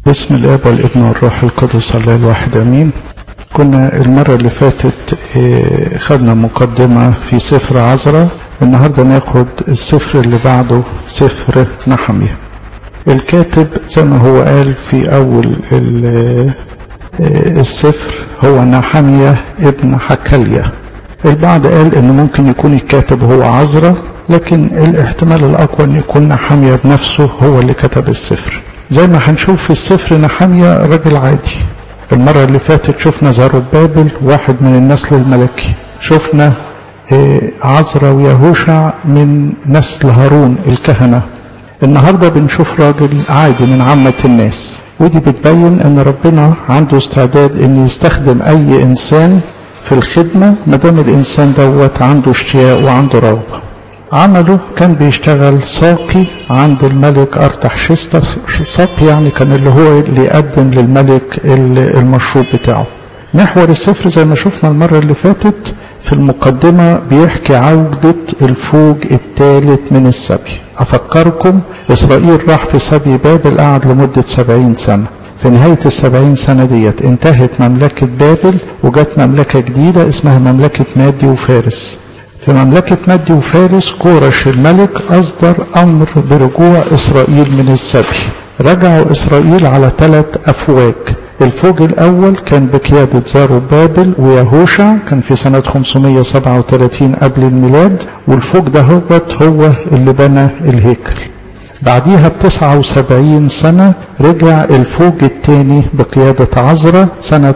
باسم الاب والابن والروح القدس الله الواحد امين كنا المرة اللي فاتت خدنا مقدمة في سفر عزرة النهاردة ناخد السفر اللي بعده سفر نحمية الكاتب زي ما هو قال في اول السفر هو نحمية ابن حكالية البعض قال ان ممكن يكون الكاتب هو عزرة لكن الاحتمال الاقوى ان يكون نحمية بنفسه هو اللي كتب السفر زي ما هنشوف في السفر نحمية راجل عادي المرة اللي فاتت شفنا زربابل واحد من النسل الملكي شفنا عزرا ويهوشع من نسل هارون الكهنة النهاردة بنشوف راجل عادي من عامة الناس ودي بتبين ان ربنا عنده استعداد ان يستخدم اي انسان في الخدمة مدام الانسان دوت عنده اشتياق وعنده رغبة عمله كان بيشتغل ساقي عند الملك ارتحشستا ساقي يعني كان اللي هو اللي يقدم للملك المشروب بتاعه محور السفر زي ما شفنا المرة اللي فاتت في المقدمة بيحكي عودة الفوج الثالث من السبي أفكركم إسرائيل راح في سبي بابل قعد لمدة سبعين سنة في نهاية السبعين سنة ديت انتهت مملكة بابل وجت مملكة جديدة اسمها مملكة مادي وفارس في مملكة مادي وفارس كورش الملك أصدر أمر برجوع إسرائيل من السبي رجعوا إسرائيل على ثلاث أفواج الفوج الأول كان بقيادة زاروبابل ويهوشع كان في سنة 537 قبل الميلاد والفوج ده هو اللي بنى الهيكل بعديها بتسعة وسبعين سنة رجع الفوج الثاني بقيادة عزرة سنة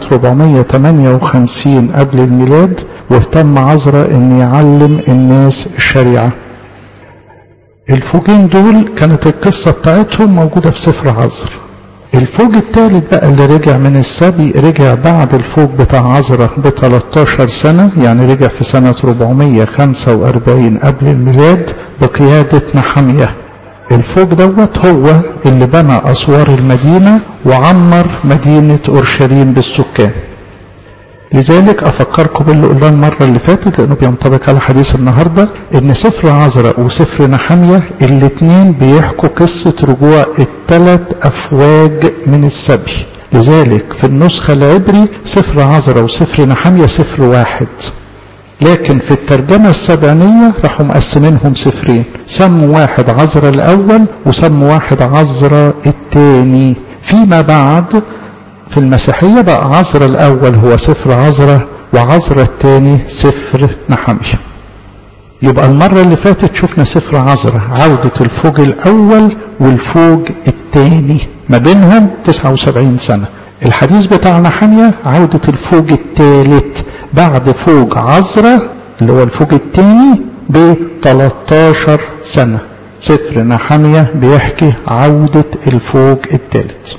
458 قبل الميلاد واهتم عزرة ان يعلم الناس الشريعة الفوجين دول كانت القصة بتاعتهم موجودة في سفر عزر الفوج الثالث بقى اللي رجع من السبي رجع بعد الفوج بتاع عزرة ب 13 سنة يعني رجع في سنة 445 قبل الميلاد بقيادة نحمية الفوج دوت هو اللي بنى أسوار المدينة وعمر مدينة أورشليم بالسكان لذلك أفكركم باللي قلناه المرة اللي فاتت لأنه بينطبق على حديث النهاردة إن سفر عزرا وسفر نحمية الاتنين بيحكوا قصة رجوع الثلاث أفواج من السبي لذلك في النسخة العبري سفر عزرا وسفر نحمية سفر واحد لكن في الترجمة السبعينية راحوا مقسمينهم سفرين سموا واحد عزرا الأول وسموا واحد عزرا الثاني فيما بعد في المسيحية بقى عزرا الأول هو سفر عزرا وعزرا الثاني سفر نحمية يبقى المرة اللي فاتت شفنا سفر عزرا عودة الفوج الأول والفوج الثاني ما بينهم 79 سنة الحديث بتاع نحمية عودة الفوج الثالث بعد فوج عزرا اللي هو الفوج الثاني ب 13 سنة سفر نحمية بيحكي عودة الفوج الثالث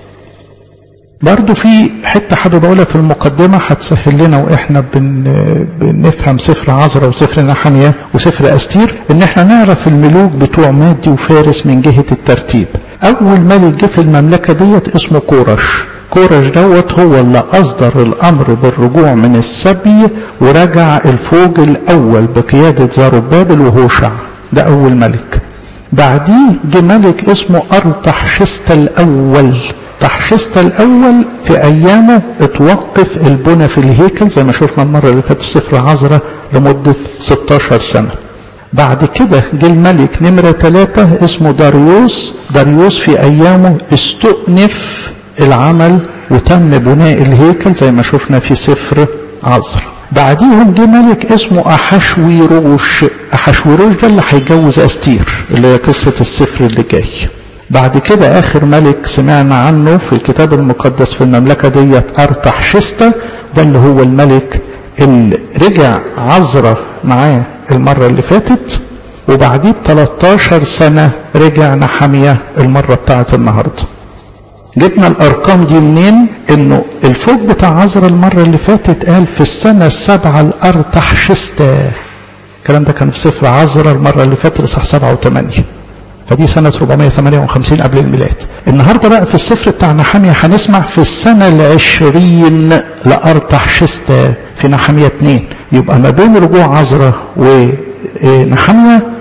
برضو في حتة حابب أقولها في المقدمة هتسهل لنا وإحنا بن بنفهم سفر عزرا وسفر نحمية وسفر أستير إن إحنا نعرف الملوك بتوع مادي وفارس من جهة الترتيب أول ملك جه في المملكة ديت اسمه كورش كورش دوت هو اللي أصدر الأمر بالرجوع من السبي ورجع الفوج الأول بقيادة زاروبابل وهوشع ده أول ملك بعديه جه ملك اسمه أرتحشستا الأول تحشيستا الأول في أيامه اتوقف البنى في الهيكل زي ما شفنا المرة اللي فاتت في سفر عزرة لمدة 16 سنة بعد كده جه الملك نمرة ثلاثة اسمه داريوس داريوس في أيامه استؤنف العمل وتم بناء الهيكل زي ما شفنا في سفر عزرة بعديهم جه ملك اسمه أحشويروش أحشويروش ده اللي هيجوز أستير اللي هي قصة السفر اللي جاي بعد كده آخر ملك سمعنا عنه في الكتاب المقدس في المملكة ديت أرتحشستا ده اللي هو الملك اللي رجع عزرة معاه المرة اللي فاتت وبعديه ب 13 سنة رجع نحمية المرة بتاعت النهاردة جبنا الأرقام دي منين؟ إنه الفوج بتاع عزرة المرة اللي فاتت قال في السنة السابعة الأرتحشستا الكلام ده كان في سفر عزرة المرة اللي فاتت إصحاح سبعة وثمانية فدي سنة 458 قبل الميلاد النهاردة بقى في السفر بتاع نحمية هنسمع في السنة العشرين لأرتحشستا في نحمية 2 يبقى ما بين رجوع عزرة ونحمية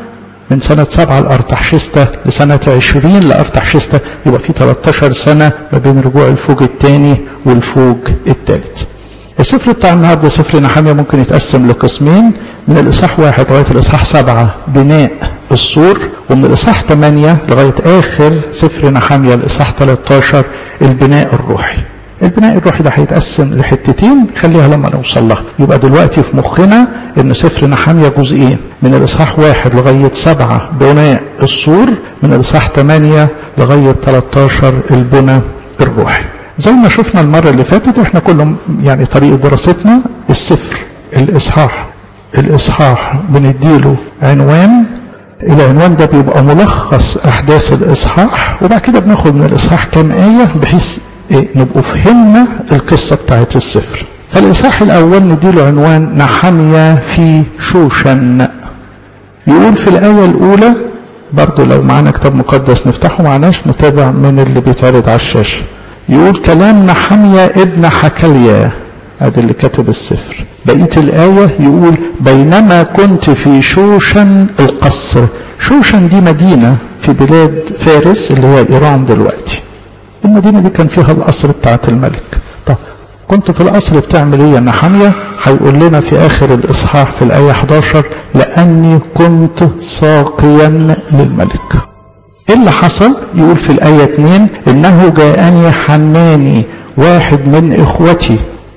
من سنة سبعة لأرتحشستة لسنة عشرين لأرتحشستة يبقى في 13 سنة ما بين رجوع الفوج الثاني والفوج الثالث السفر بتاع النهارده سفر نحامية ممكن يتقسم لقسمين من الإصحاح واحد لغاية الإصحاح سبعة بناء السور ومن الإصحاح ثمانية لغاية آخر سفر نحامية الإصحاح 13 البناء الروحي البناء الروحي ده هيتقسم لحتتين خليها لما نوصل لها يبقى دلوقتي في مخنا ان سفر نحامية جزئين من الاصحاح واحد لغاية سبعة بناء السور من الاصحاح ثمانية لغاية 13 البناء الروحي زي ما شفنا المرة اللي فاتت احنا كلهم يعني طريقة دراستنا السفر الاصحاح الاصحاح بنديله عنوان العنوان ده بيبقى ملخص احداث الاصحاح وبعد كده بناخد من الاصحاح كام ايه بحيث إيه نبقوا فهمنا القصة بتاعت السفر فالإصحاح الأول نديله عنوان نحمية في شوشن يقول في الآية الأولى برضو لو معانا كتاب مقدس نفتحه معناش نتابع من اللي بيتعرض على الشاشة يقول كلام نحمية ابن حكليا هذا اللي كاتب السفر بقية الآية يقول بينما كنت في شوشن القصر شوشن دي مدينة في بلاد فارس اللي هي إيران دلوقتي المدينة دي كان فيها القصر بتاعت الملك طب كنت في القصر بتعمل ايه يا نحامية هيقول لنا في اخر الاصحاح في الاية 11 لاني كنت ساقيا للملك ايه اللي حصل يقول في الاية 2 انه جاءني حناني واحد من اخوتي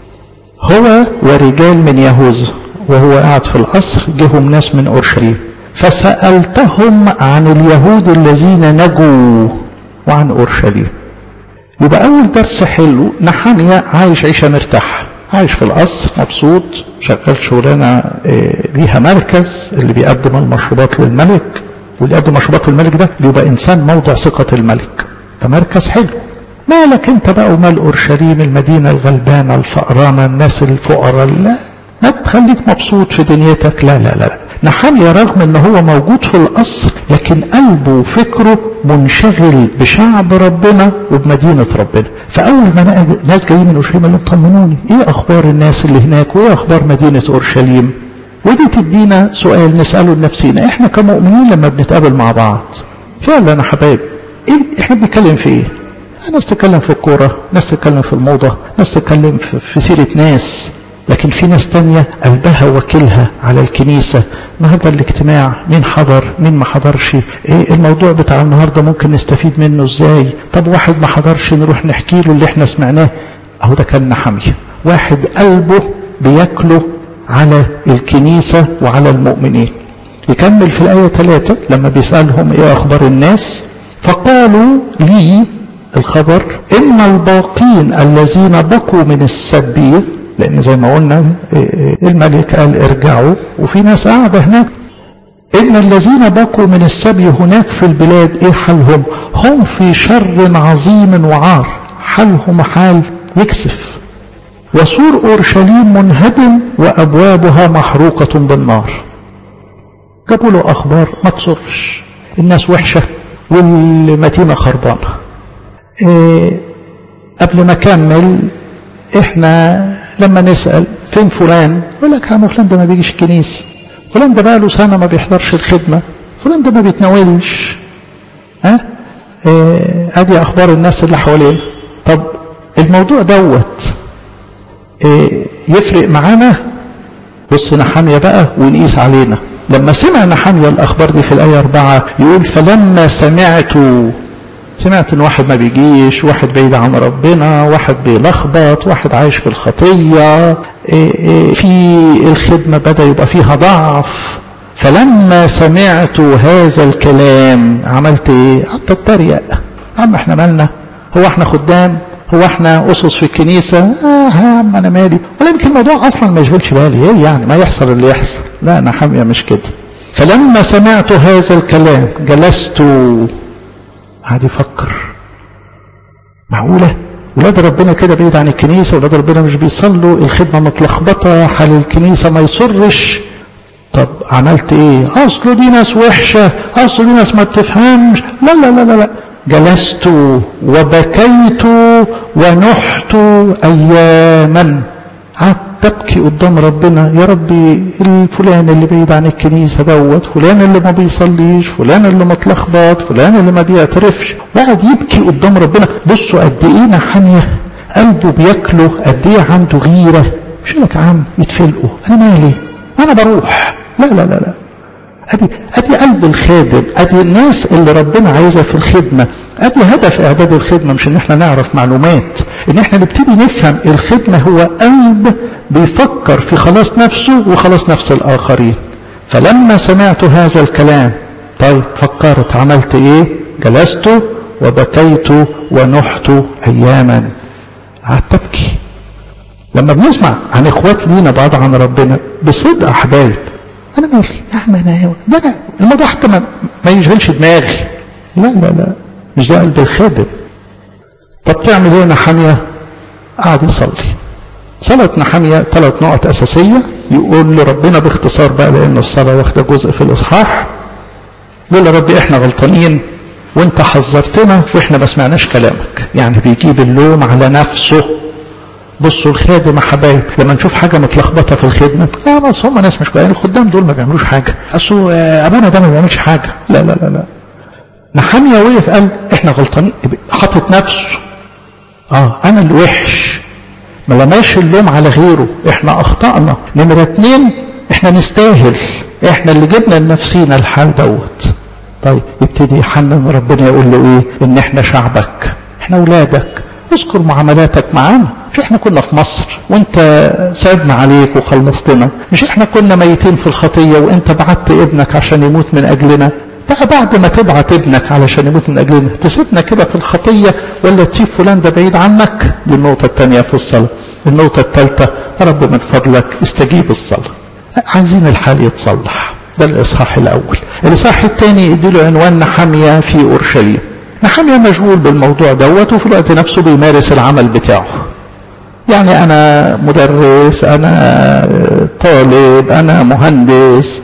هو ورجال من يهوذا وهو قاعد في القصر جهم ناس من اورشليم فسألتهم عن اليهود الذين نجوا وعن اورشليم يبقى أول درس حلو نحامية عايش عيشة مرتاحة عايش في القصر مبسوط شغال شغلانة ليها مركز اللي بيقدم المشروبات للملك واللي يقدم مشروبات للملك ده بيبقى إنسان موضع ثقة الملك فمركز حلو مالك انت بقى ومال اورشليم المدينه الغلبانه الفقرانه الناس الفقراء لا ما تخليك مبسوط في دنيتك لا لا لا نحامية رغم ان هو موجود في القصر لكن قلبه وفكره منشغل بشعب ربنا وبمدينة ربنا فاول ما ناس جايين من اورشليم قال لهم طمنوني ايه اخبار الناس اللي هناك وايه اخبار مدينة اورشليم ودي تدينا سؤال نسأله لنفسينا احنا كمؤمنين لما بنتقابل مع بعض فعلا يا حبايب ايه احنا بنتكلم في ايه ناس تتكلم في الكورة ناس تتكلم في الموضة ناس تتكلم في سيرة ناس لكن في ناس تانية قلبها وكلها على الكنيسة النهاردة الاجتماع مين حضر مين ما حضرش ايه الموضوع بتاع النهاردة ممكن نستفيد منه ازاي طب واحد ما حضرش نروح نحكي له اللي احنا سمعناه اهو ده كان نحمية واحد قلبه بياكله على الكنيسة وعلى المؤمنين يكمل في الآية ثلاثة لما بيسألهم ايه اخبار الناس فقالوا لي الخبر ان الباقين الذين بقوا من السبي لان زي ما قلنا الملك قال ارجعوا وفي ناس قاعده هناك ان الذين بقوا من السبي هناك في البلاد ايه حالهم هم في شر عظيم وعار حالهم حال يكسف وسور اورشليم منهدم وابوابها محروقه بالنار جابوا له اخبار ما تسرش الناس وحشه والمدينه خربانه إيه قبل ما اكمل احنا لما نسال فين فلان يقول لك يا فلان ده ما بيجيش الكنيسه فلان ده بقاله سنه ما بيحضرش الخدمه فلان ده ما بيتناولش ها إيه ادي اخبار الناس اللي حوالينا طب الموضوع دوت إيه يفرق معانا بص نحامية بقى ونقيس علينا لما سمع نحامية الأخبار دي في الآية أربعة يقول فلما سمعت سمعت ان واحد ما بيجيش واحد بعيد عن ربنا واحد بيلخبط واحد عايش في الخطية في الخدمة بدأ يبقى فيها ضعف فلما سمعت هذا الكلام عملت ايه قعدت اتريق عم احنا مالنا هو احنا خدام هو احنا اسس في الكنيسة اه يا عم انا مالي ولا يمكن الموضوع اصلا ما يشغلش بالي ايه يعني ما يحصل اللي يحصل لا انا حامية مش كده فلما سمعت هذا الكلام جلست قعد يفكر معقولة ولاد ربنا كده بعيد عن الكنيسة ولاد ربنا مش بيصلوا الخدمة متلخبطة حال الكنيسة ما يصرش طب عملت ايه اصل دي ناس وحشة اصل دي ناس ما بتفهمش لا لا لا لا, لا. جلست وبكيت ونحت اياما قعدت تبكي قدام ربنا يا ربي الفلان اللي بعيد عن الكنيسة دوت فلان اللي ما بيصليش فلان اللي متلخبط فلان اللي ما بيعترفش وقعد يبكي قدام ربنا بصوا قد ايه نحامية قلبه بياكله قد ايه عنده غيرة مش لك يا عم يتفلقوا انا مالي انا بروح لا لا لا لا ادي ادي قلب الخادم ادي الناس اللي ربنا عايزها في الخدمه ادي هدف اعداد الخدمه مش ان احنا نعرف معلومات ان احنا نبتدي نفهم الخدمه هو قلب بيفكر في خلاص نفسه وخلاص نفس الاخرين فلما سمعت هذا الكلام طيب فكرت عملت ايه جلست وبكيت ونحت اياما قعدت ابكي لما بنسمع عن اخوات لينا بعض عن ربنا بصدق احبايب انا مالي يا عم انا ده أنا الموضوع حتى ما, ما يشغلش دماغي لا لا لا مش ده قلب الخادم طب تعمل ايه نحاميه قعد يصلي صلاة نحامية ثلاث نقط أساسية يقول لربنا باختصار بقى لأن الصلاة واخدة جزء في الإصحاح يقول يا ربي إحنا غلطانين وأنت حذرتنا وإحنا ما سمعناش كلامك يعني بيجيب اللوم على نفسه بصوا الخادم يا حبايب لما نشوف حاجه متلخبطه في الخدمه اه بس هم ناس مش كويسين الخدام دول ما بيعملوش حاجه اصل ابونا ده ما بيعملش حاجه لا لا لا لا نحاميه وقف قال احنا غلطانين حاطط نفسه اه انا اللي وحش ما لماش اللوم على غيره احنا اخطانا نمره اتنين احنا نستاهل احنا اللي جبنا لنفسينا الحال دوت طيب يبتدي يحنن ربنا يقول له ايه ان احنا شعبك احنا اولادك اذكر معاملاتك معانا مش احنا كنا في مصر وانت سادنا عليك وخلصتنا مش احنا كنا ميتين في الخطية وانت بعت ابنك عشان يموت من اجلنا بقى بعد ما تبعت ابنك علشان يموت من اجلنا تسيبنا كده في الخطية ولا تسيب فلان ده بعيد عنك دي النقطة الثانية في الصلاة النقطة الثالثة رب من فضلك استجيب الصلاة عايزين الحال يتصلح ده الاصحاح الاول الاصحاح الثاني يديله عنوان نحامية في اورشليم نحامية مشغول بالموضوع دوت وفي الوقت نفسه بيمارس العمل بتاعه يعني أنا مدرس أنا طالب أنا مهندس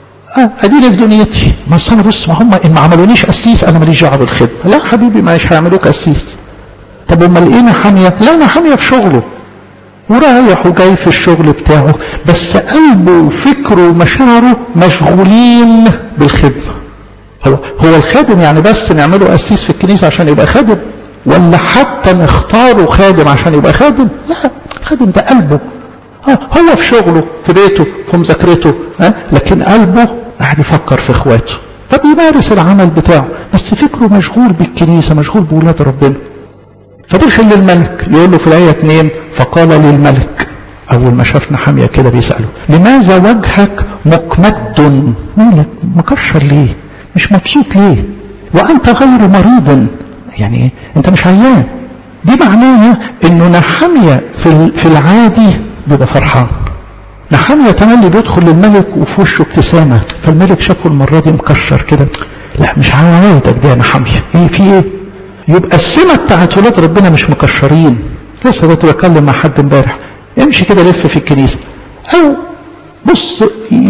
أدي في دنيتي بس أنا بص ما هم إن ما عملونيش قسيس أنا ماليش دعوة بالخدمة لا حبيبي مش هيعملوك قسيس طب أمال إيه نحامية؟ لا نحامية في شغله ورايح وجاي في الشغل بتاعه بس قلبه وفكره ومشاعره مشغولين بالخدمه هو هو الخادم يعني بس نعمله قسيس في الكنيسه عشان يبقى خادم ولا حتى نختاره خادم عشان يبقى خادم لا الخادم ده قلبه آه هو في شغله في بيته في مذاكرته آه لكن قلبه قاعد يفكر في اخواته فبيمارس العمل بتاعه بس فكره مشغول بالكنيسه مشغول بولاد ربنا فدخل للملك يقول له في الايه 2 فقال للملك اول ما شافنا حاميه كده بيساله لماذا وجهك مكمد مالك مكشر ليه مش مبسوط ليه وانت غير مريض يعني انت مش عيان دي معناها انه نحاميه في في العادي بيبقى فرحان نحاميه تملي بيدخل للملك وفي وشه ابتسامه فالملك شافه المره دي مكشر كده لا مش عوايدك ده يا نحاميه ايه في ايه يبقى السمه بتاعت ولاد ربنا مش مكشرين لسه كنت بتكلم مع حد امبارح امشي كده لف في الكنيسه او بص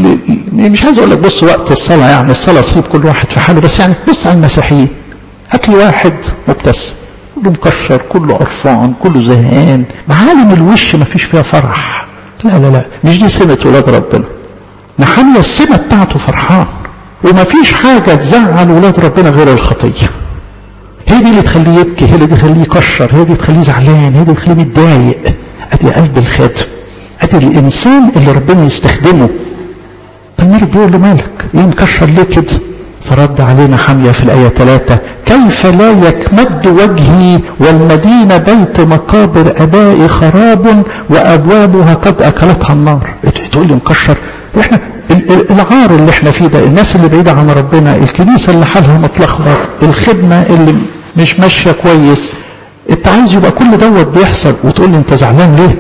مش عايز اقول لك بص وقت الصلاه يعني الصلاه سيب كل واحد في حاله بس يعني بص على المسيحيين هات لي واحد مبتسم كله مكشر كله قرفان كله زهقان معالم الوش ما فيش فيها فرح لا لا لا مش دي سمه ولاد ربنا نحامية السمه بتاعته فرحان وما فيش حاجه تزعل ولاد ربنا غير الخطيه هي دي اللي تخليه يبكي هي اللي تخليه يكشر هي دي تخليه زعلان هي دي تخليه متضايق ادي قلب الخاتم ادي الانسان اللي ربنا يستخدمه الملك بيقول له مالك ايه مكشر ليه كده فرد علينا حمية في الآية 3 كيف لا يكمد وجهي والمدينة بيت مقابر أبائي خراب وأبوابها قد أكلتها النار تقول لي مكشر احنا العار اللي احنا فيه ده الناس اللي بعيدة عن ربنا الكنيسة اللي حالها متلخبط الخدمة اللي مش ماشية كويس انت عايز يبقى كل دوت بيحصل وتقول لي انت زعلان ليه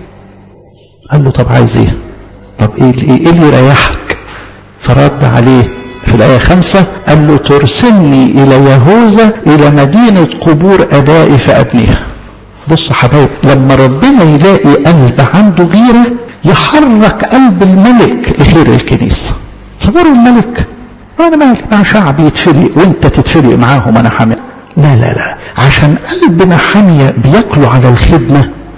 قال له طب عايز ايه طب ايه ايه اللي يريحك فرد عليه في الآية خمسة قال له ترسلني إلى يهوذا إلى مدينة قبور أبائي فأبنيها بص حبايب لما ربنا يلاقي قلب عنده غيرة يحرك قلب الملك لخير الكنيسة تصوروا الملك أنا مالي مع شعب يتفرق وأنت تتفرق معاهم أنا حامل لا لا لا عشان قلبنا حامية بياكلوا على الخدمة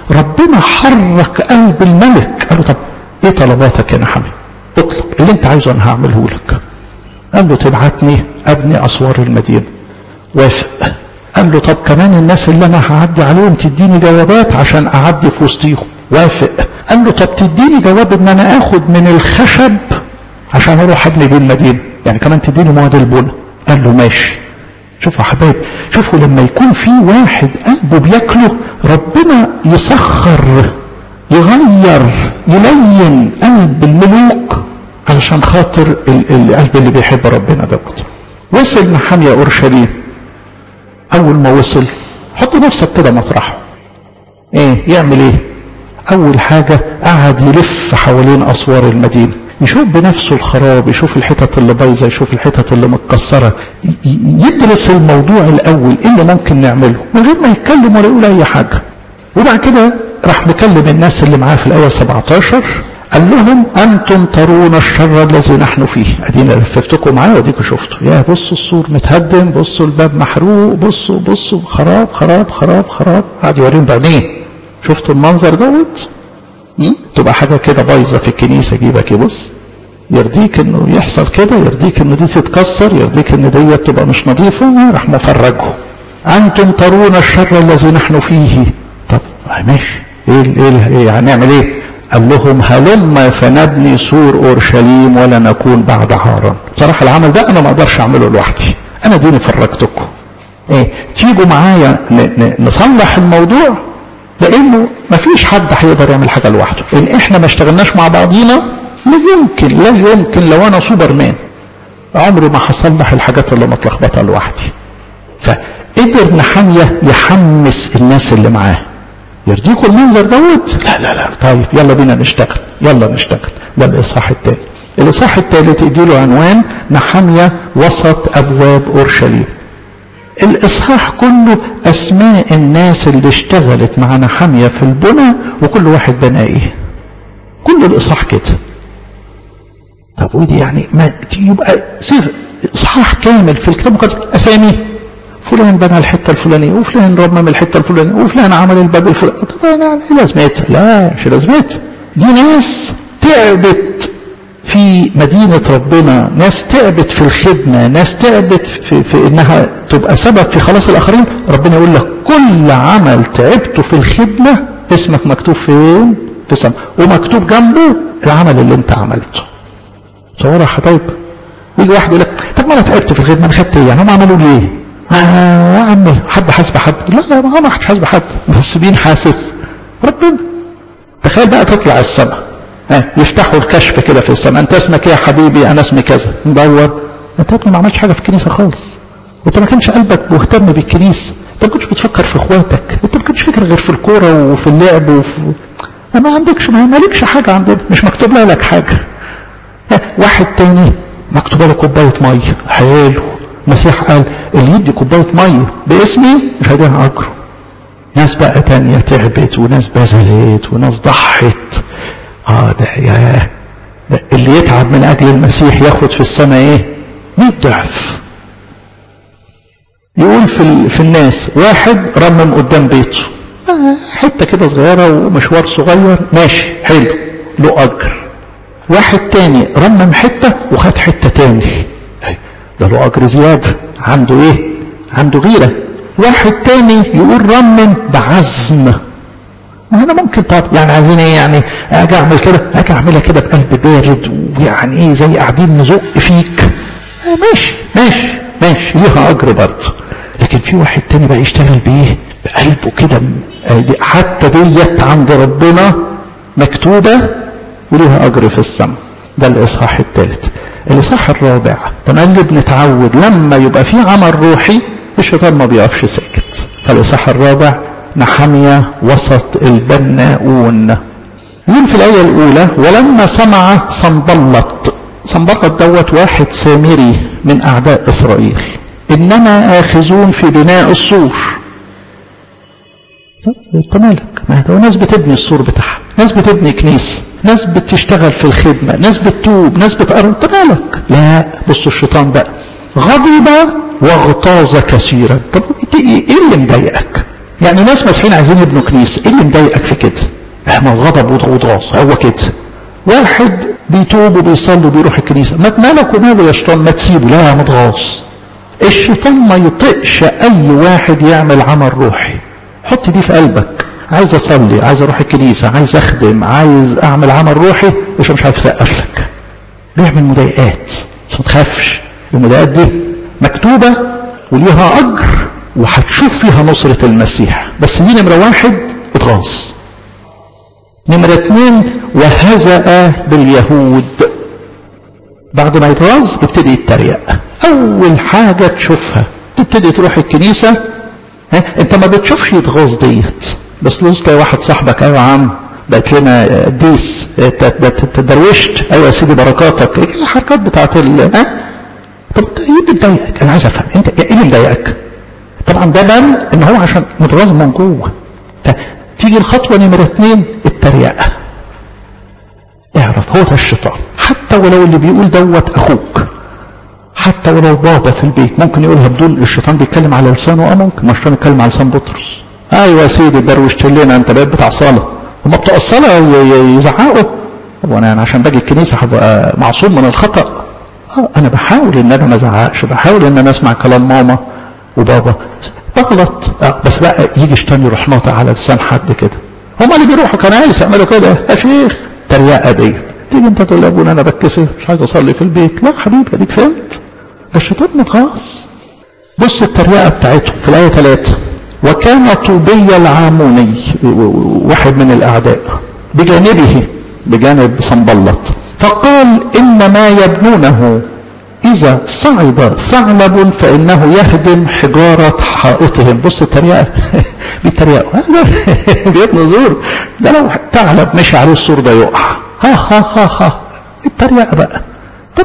ربنا حرك قلب الملك قال له طب ايه طلباتك يا نحمي اطلب اللي انت عايزه انا هعمله لك قال له تبعتني ابني اسوار المدينه وافق قال له طب كمان الناس اللي انا هعدي عليهم تديني جوابات عشان اعدي في وسطيهم وافق قال له طب تديني جواب ان انا اخد من الخشب عشان اروح ابني بيه المدينه يعني كمان تديني مواد البنى قال له ماشي شوفوا يا حبايب شوفوا لما يكون في واحد قلبه بياكله ربنا يسخر يغير يلين قلب الملوك علشان خاطر القلب اللي بيحب ربنا دوت وصل نحامية اورشليم اول ما وصل حط نفسك كده مطرحه ايه يعمل ايه اول حاجة قعد يلف حوالين اسوار المدينة يشوف بنفسه الخراب يشوف الحتت اللي بايظه يشوف الحتت اللي متكسره يدرس الموضوع الاول ايه اللي ممكن نعمله من غير ما يتكلم ولا يقول اي حاجه وبعد كده راح مكلم الناس اللي معاه في الايه 17 قال لهم انتم ترون الشر الذي نحن فيه ادينا لففتكم معاه واديكم شفتوا يا بصوا السور متهدم بصوا الباب محروق بصوا بصوا خراب خراب خراب خراب قعد يوريهم بعينيه شفتوا المنظر دوت تبقى حاجة كده بايظة في الكنيسة جيبك يبص يرضيك انه يحصل كده يرضيك انه دي تتكسر يرضيك ان دي تبقى مش نظيفة راح مفرجه انتم ترون الشر الذي نحن فيه طب ماشي ايه ايه, إيه هنعمل ايه قال لهم هلم فنبني سور اورشليم ولا نكون بعد عارا بصراحة العمل ده انا ما اقدرش اعمله لوحدي انا ديني فرجتكم ايه تيجوا معايا نصلح الموضوع لانه ما فيش حد هيقدر يعمل حاجه لوحده ان احنا ما اشتغلناش مع بعضينا لا يمكن لا يمكن لو انا سوبر مان عمري ما هصلح الحاجات اللي متلخبطه لوحدي فقدر نحميه يحمس الناس اللي معاه يرضيكم المنظر دوت لا لا لا طيب يلا بينا نشتغل يلا نشتغل ده الاصحاح الثاني الاصحاح الثالث اديله عنوان نحميه وسط ابواب اورشليم الإصحاح كله أسماء الناس اللي اشتغلت مع نحمية في البنى وكل واحد بنى إيه كل الإصحاح كده طب ودي يعني ما يبقى صير إصحاح كامل في الكتاب المقدس أسامي فلان بنى الحتة الفلانية وفلان رمم الحتة الفلانية وفلان عمل الباب الفلاني طب أنا إيه لازمتها؟ لا مش لازمتها دي ناس تعبت في مدينة ربنا ناس تعبت في الخدمة ناس تعبت في, في انها تبقى سبب في خلاص الاخرين ربنا يقول لك كل عمل تعبته في الخدمة اسمك مكتوب فين في السماء ومكتوب جنبه العمل اللي انت عملته تصور يا حبايب يجي واحد يقول لك طب ما انا تعبت في الخدمة مش ايه يعني هم عملوا لي ايه آه يا عمي حد حاسب حد لا لا ما حدش حاسب حد بس مين حاسس ربنا تخيل بقى تطلع السماء يفتحوا الكشف كده في السماء انت اسمك ايه يا حبيبي انا اسمي كذا ندور انت ابني ما عملتش حاجه في الكنيسه خالص انت ما كانش قلبك مهتم بالكنيسه انت ما كنتش بتفكر في اخواتك انت ما كنتش فكر غير في الكوره وفي اللعب وفي ما عندكش ما مالكش حاجه عندنا مش مكتوب لك حاجه واحد تاني مكتوب له كوبايه ميه حلو المسيح قال اللي يدي كوبايه ميه باسمي مش هيديها اجره ناس بقى تانية تعبت وناس بذلت وناس ضحت اه ده يا ده اللي يتعب من اجل المسيح ياخد في السماء ايه 100 ضعف يقول في في الناس واحد رمم قدام بيته آه حته كده صغيره ومشوار صغير ماشي حلو له اجر واحد تاني رمم حته وخد حته تاني ده له اجر زياده عنده ايه عنده غيره واحد تاني يقول رمم بعزم ما انا ممكن طب يعني عايزين ايه يعني اجي اعمل كده اجي اعملها كده بقلب بارد ويعني ايه زي قاعدين نزق فيك آه ماشي ماشي ماشي ليها اجر برضه لكن في واحد تاني بقى يشتغل بايه بقلبه كده حتى ديت عند ربنا مكتوبه وليها اجر في السماء ده الاصحاح الثالث الاصحاح الرابع تملي بنتعود لما يبقى في عمل روحي الشيطان ما بيقفش ساكت فالاصحاح الرابع نحمية وسط البناؤون يقول في الآية الأولى ولما سمع صنبلط صنبلط دوت واحد سامري من أعداء إسرائيل إنما آخذون في بناء السور انت مالك ما ده ناس بتبني السور بتاعها ناس بتبني كنيسة ناس بتشتغل في الخدمة ناس بتتوب ناس بتقرب انت مالك لا بصوا الشيطان بقى غضب واغتاظ كثيرا طب ايه اللي مضايقك يعني ناس مسيحيين عايزين يبنوا كنيسه ايه اللي مضايقك في كده احنا غضب وضغط هو كده واحد بيتوب وبيصلي وبيروح الكنيسه ما مالك وماله يا شيطان ما تسيبه لا يا متغاص الشيطان ما يطقش اي واحد يعمل عمل روحي حط دي في قلبك عايز اصلي عايز اروح الكنيسه عايز اخدم عايز اعمل عمل روحي مش مش عارف يسقف لك بيعمل مضايقات بس ما تخافش المضايقات دي مكتوبه وليها اجر وهتشوف فيها نصرة المسيح بس دي نمرة واحد اتغاظ نمرة اتنين وهزأ باليهود بعد ما يتغاظ يبتدي يتريق اول حاجة تشوفها تبتدي تروح الكنيسة ها انت ما بتشوفش يتغاظ ديت بس لو تلاقي واحد صاحبك ايوه يا عم بقت لنا قديس تدروشت ايوه يا سيدي بركاتك ايه الحركات بتاعت ال ها طب ايه اللي مضايقك انا عايز افهم انت ايه اللي مضايقك طبعا ده بان ان هو عشان متغاظ من جوه تيجي الخطوه نمره اثنين التريقه اعرف هو ده الشيطان حتى ولو اللي بيقول دوت اخوك حتى ولو بابا في البيت ممكن يقولها بدون الشيطان بيتكلم على لسانه اه ممكن ما الشيطان يتكلم على لسان بطرس ايوه يا سيدي دروشت لنا انت بقيت بتاع صلاه هما بتوع الصلاه يزعقوا طب وانا عشان باجي الكنيسه هبقى معصوم من الخطا اه انا بحاول ان انا ما ازعقش بحاول ان انا اسمع كلام ماما وبابا بغلط اه بس بقى يجي شيطان يروح ناطق على لسان حد كده هما اللي بيروحوا كنايس يعملوا كده يا شيخ تريقه ديت تيجي انت تقول لابونا انا بتكسف مش عايز اصلي في البيت لا حبيبي اديك فهمت ده الشيطان متغاظ بص التريقه بتاعتهم في الايه 3 وكان طوبي العاموني واحد من الاعداء بجانبه بجانب صنبلط فقال ان ما يبنونه إذا صعد ثعلب فإنه يهدم حجارة حائطهم بص التريقة بيتريقوا بيبنوا زور ده لو ثعلب مشي عليه السور ده يقع ها ها ها ها التريقة بقى طب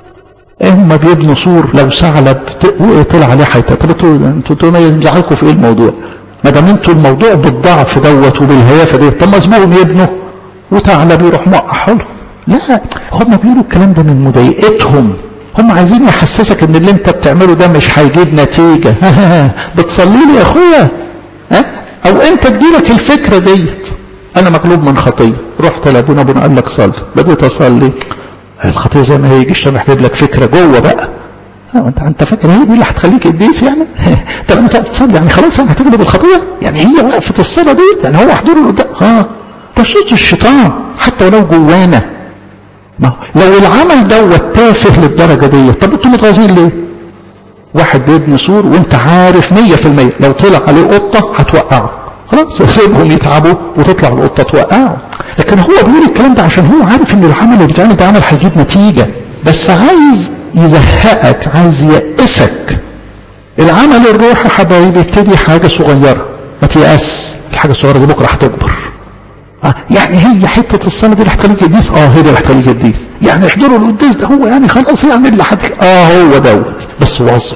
هم بيبنوا سور لو ثعلب طلع عليه حيطة طب انتوا انتوا مزعلكم في ايه الموضوع؟ ما دام انتوا الموضوع بالضعف دوت وبالهيافة دي طب ما اسمهم يبنوا وثعلب يروح موقعه لهم لا هم بيقولوا الكلام ده من مضايقتهم هم عايزين يحسسك ان اللي انت بتعمله ده مش هيجيب نتيجة بتصلي لي يا اخويا ها او انت تجيلك الفكرة ديت انا مغلوب من خطية رحت لابونا ابونا قال لك صلي بديت اصلي الخطية زي ما هي يجيش انا جايب لك فكرة جوه بقى انت انت فاكر هي دي اللي هتخليك قديس يعني طب انت تصلي يعني خلاص يعني هتغلب الخطية يعني هي وقفت الصلاة ديت يعني هو حضور قدام اه ده صوت الشيطان حتى ولو جوانا ما لو العمل دوت تافه للدرجه دي طب انتوا متغاظين ليه؟ واحد بيبني سور وانت عارف 100% لو طلع عليه قطه هتوقعه خلاص سيبهم يتعبوا وتطلع القطه توقعه لكن هو بيقول الكلام ده عشان هو عارف ان العمل اللي بيتعمل ده عمل هيجيب نتيجه بس عايز يزهقك عايز يأسك العمل الروحي حبايبي يبتدي حاجه صغيره ما تيأس الحاجه الصغيره دي بكره هتكبر آه يعني هي حته الصلاه دي اللي هتخليك قديس اه هي دي اللي هتخليك قديس يعني احضروا القداس ده هو يعني خلاص يعني اللي حد اه هو دوت بس واظب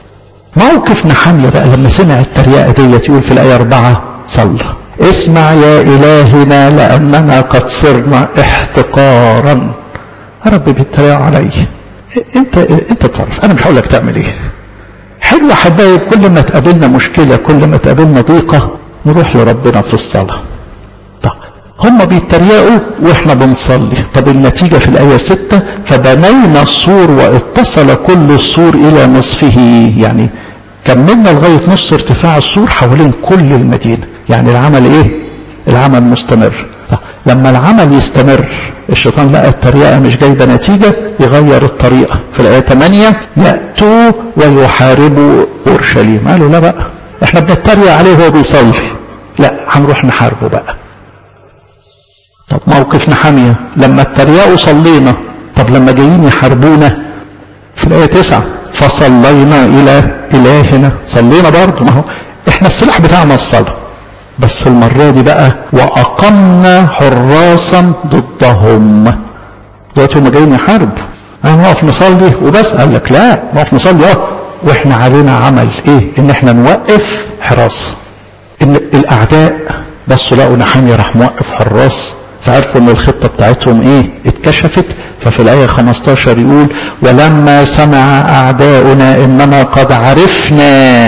موقف نحمية بقى لما سمع التريقة ديت يقول في الآية أربعة صلى اسمع يا إلهنا لأننا قد صرنا احتقارا يا رب بيتريقوا علي انت انت تصرف انا مش هقول لك تعمل ايه حلو حبايب كل ما تقابلنا مشكله كل ما تقابلنا ضيقه نروح لربنا في الصلاه هم بيتريقوا واحنا بنصلي طب النتيجة في الآية ستة فبنينا السور واتصل كل السور إلى نصفه يعني كملنا لغاية نص ارتفاع السور حوالين كل المدينة يعني العمل ايه العمل مستمر لما العمل يستمر الشيطان لقى التريقة مش جايبة نتيجة يغير الطريقة في الآية 8 يأتوا ويحاربوا أورشليم قالوا لا بقى احنا بنتريق عليه وهو بيصلي لا هنروح نحاربه بقى طب موقف نحامية لما اتريقوا صلينا طب لما جايين يحاربونا في الآية تسعة فصلينا إلى إلهنا صلينا برضه ما هو إحنا السلاح بتاعنا الصلاة بس المرة دي بقى وأقمنا حراسا ضدهم دلوقتي هم جايين يحاربوا أنا نقف نصلي وبس قال لك لا نقف نصلي أه وإحنا علينا عمل إيه؟ إن إحنا نوقف حراسة إن الأعداء بصوا لقوا نحامية راح موقف حراس فعرفوا ان الخطه بتاعتهم ايه اتكشفت ففي الايه 15 يقول ولما سمع اعداؤنا اننا قد عرفنا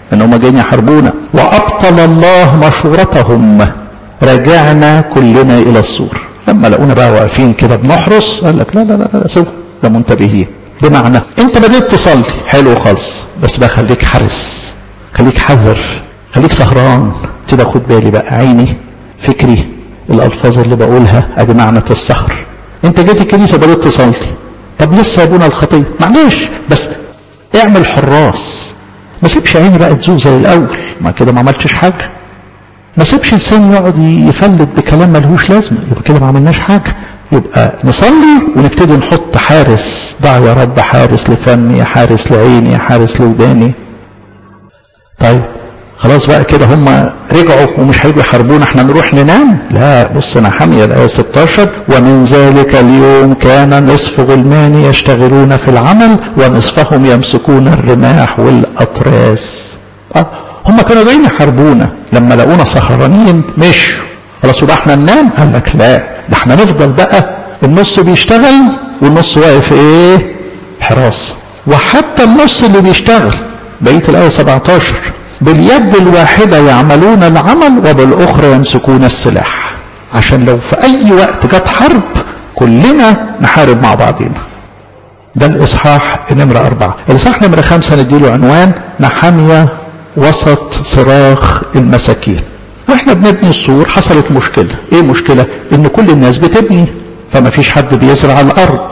ان هم جايين يحاربونا وابطل الله مشورتهم رجعنا كلنا الى السور لما لقونا بقى واقفين كده بنحرس قال لك لا لا لا لا سيبهم ده منتبهين بمعنى انت بديت تصلي حلو خالص بس بقى خليك حرس خليك حذر خليك سهران كده خد بالي بقى عيني فكري الالفاظ اللي بقولها ادي معنى السهر انت جيت الكنيسه بديت تصلي طب لسه يا ابونا الخطيه معلش بس اعمل حراس ما سيبش عيني بقى تزوق زي الاول ما كده ما عملتش حاجه ما سيبش لساني يقعد يفلت بكلام ملهوش لازمه يبقى كده ما عملناش حاجه يبقى نصلي ونبتدي نحط حارس ضع يا رب حارس لفمي حارس لعيني حارس لوداني طيب خلاص بقى كده هم رجعوا ومش هيجوا يحاربونا احنا نروح ننام لا بص انا حاميه الايه 16 ومن ذلك اليوم كان نصف غلمان يشتغلون في العمل ونصفهم يمسكون الرماح والاطراس اه هم كانوا جايين يحاربونا لما لقونا سهرانين مشوا خلاص يبقى احنا ننام قال لك لا ده احنا نفضل بقى النص بيشتغل والنص واقف ايه حراسه وحتى النص اللي بيشتغل بقيه الايه 17 باليد الواحدة يعملون العمل وبالأخرى يمسكون السلاح عشان لو في أي وقت جت حرب كلنا نحارب مع بعضينا ده الإصحاح نمرة أربعة الإصحاح نمرة خمسة نديله عنوان نحمية وسط صراخ المساكين واحنا بنبني السور حصلت مشكلة ايه مشكلة ان كل الناس بتبني فما فيش حد بيزرع الارض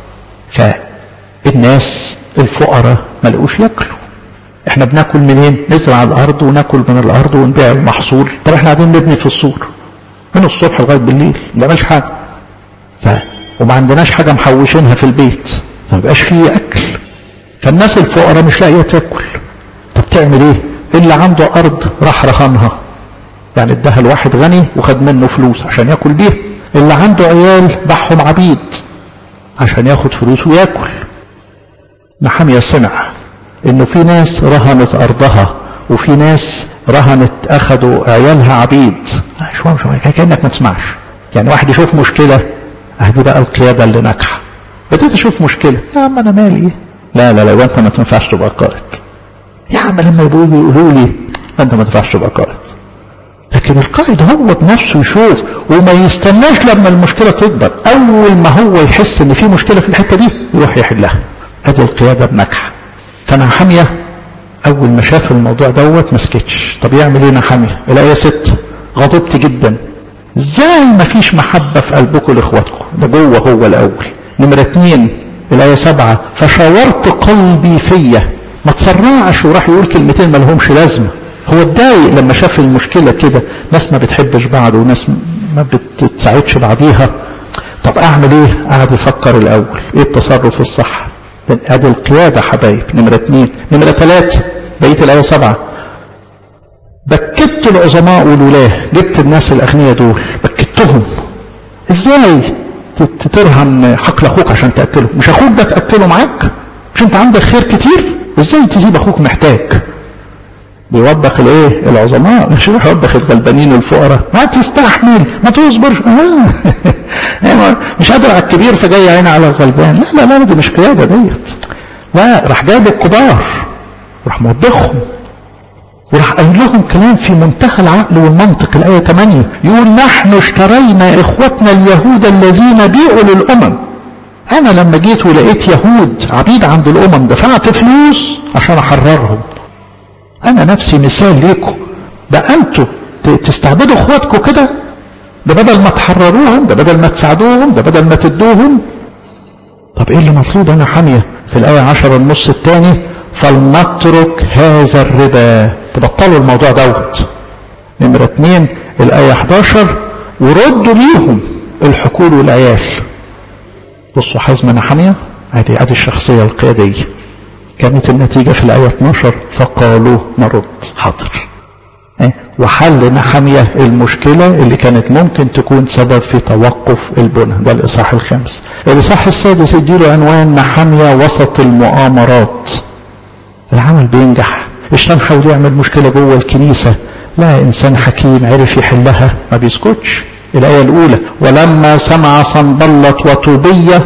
فالناس الفقراء ما لقوش ياكلوا احنا بناكل منين نزرع الارض وناكل من الارض ونبيع المحصول طب احنا قاعدين نبني في السور من الصبح لغايه بالليل ما بنعملش حاجه ف وما عندناش حاجه محوشينها في البيت فما بقاش فيه اكل فالناس الفقراء مش لاقيه تاكل طب تعمل ايه اللي عنده ارض راح رهنها يعني اداها لواحد غني وخد منه فلوس عشان ياكل بيها اللي عنده عيال باعهم عبيد عشان ياخد فلوس وياكل نحمية سمع انه في ناس رهنت ارضها وفي ناس رهنت اخذوا عيالها عبيد شوية شوية كأنك ما تسمعش يعني واحد يشوف مشكلة اهدي بقى القيادة اللي ناجحة بديت اشوف مشكلة يا عم انا مالي لا لا لا انت ما تنفعش تبقى قائد يا عم لما يبقوا يقولوا لي انت ما تنفعش تبقى قائد لكن القائد هو بنفسه يشوف وما يستناش لما المشكلة تكبر اول ما هو يحس ان في مشكلة في الحتة دي يروح يحلها ادي القيادة بنجحة فنحمية اول ما شاف الموضوع دوت ما سكتش طب يعمل ايه نحمية الايه ستة غضبت جدا ازاي ما فيش محبة في قلبكم لاخواتكم ده جوه هو الاول نمرة اتنين الايه سبعة فشاورت قلبي فيا ما تسرعش وراح يقول كلمتين ما لهمش لازمة هو اتضايق لما شاف المشكلة كده ناس ما بتحبش بعض وناس ما بتساعدش بعضيها طب اعمل ايه قعد يفكر الاول ايه التصرف الصح ادي القيادة حبايب نمرة اثنين نمرة ثلاثة بقية الآية سبعة بكت العظماء والولاة جبت الناس الأغنياء دول بكتهم ازاي ترهن حقل أخوك عشان تأكله مش أخوك ده تأكله معاك مش أنت عندك خير كتير ازاي تسيب أخوك محتاج بيوبخ الايه العظماء مش بيوبخ الغلبانين والفقراء ما تستحمل ما تصبر آه. مش قادر على الكبير فجاي عيني على الغلبان لا لا لا دي مش قياده ديت لا راح جايب الكبار راح موبخهم وراح قايل لهم كلام في منتهى العقل والمنطق الآية 8 يقول نحن اشترينا إخوتنا اليهود الذين بيعوا للأمم أنا لما جيت ولقيت يهود عبيد عند الأمم دفعت فلوس عشان أحررهم انا نفسي مثال ليكم ده انتوا تستعبدوا اخواتكم كده ده بدل ما تحرروهم ده بدل ما تساعدوهم ده بدل ما تدوهم طب ايه اللي مطلوب انا حامية في الاية عشر النص الثاني فلنترك هذا الربا تبطلوا الموضوع دوت نمرة اتنين الاية 11 وردوا ليهم الحقول والعيال بصوا حزم نحمية ادي ادي الشخصية القيادية كانت النتيجة في الآية 12 فقالوا نرد حاضر وحل نحمية المشكلة اللي كانت ممكن تكون سبب في توقف البنى ده الإصحاح الخامس الإصحاح السادس يديله عنوان نحمية وسط المؤامرات العمل بينجح الشيطان حاول يعمل مشكلة جوه الكنيسة لا إنسان حكيم عرف يحلها ما بيسكتش الآية الأولى ولما سمع صنبلت وطوبية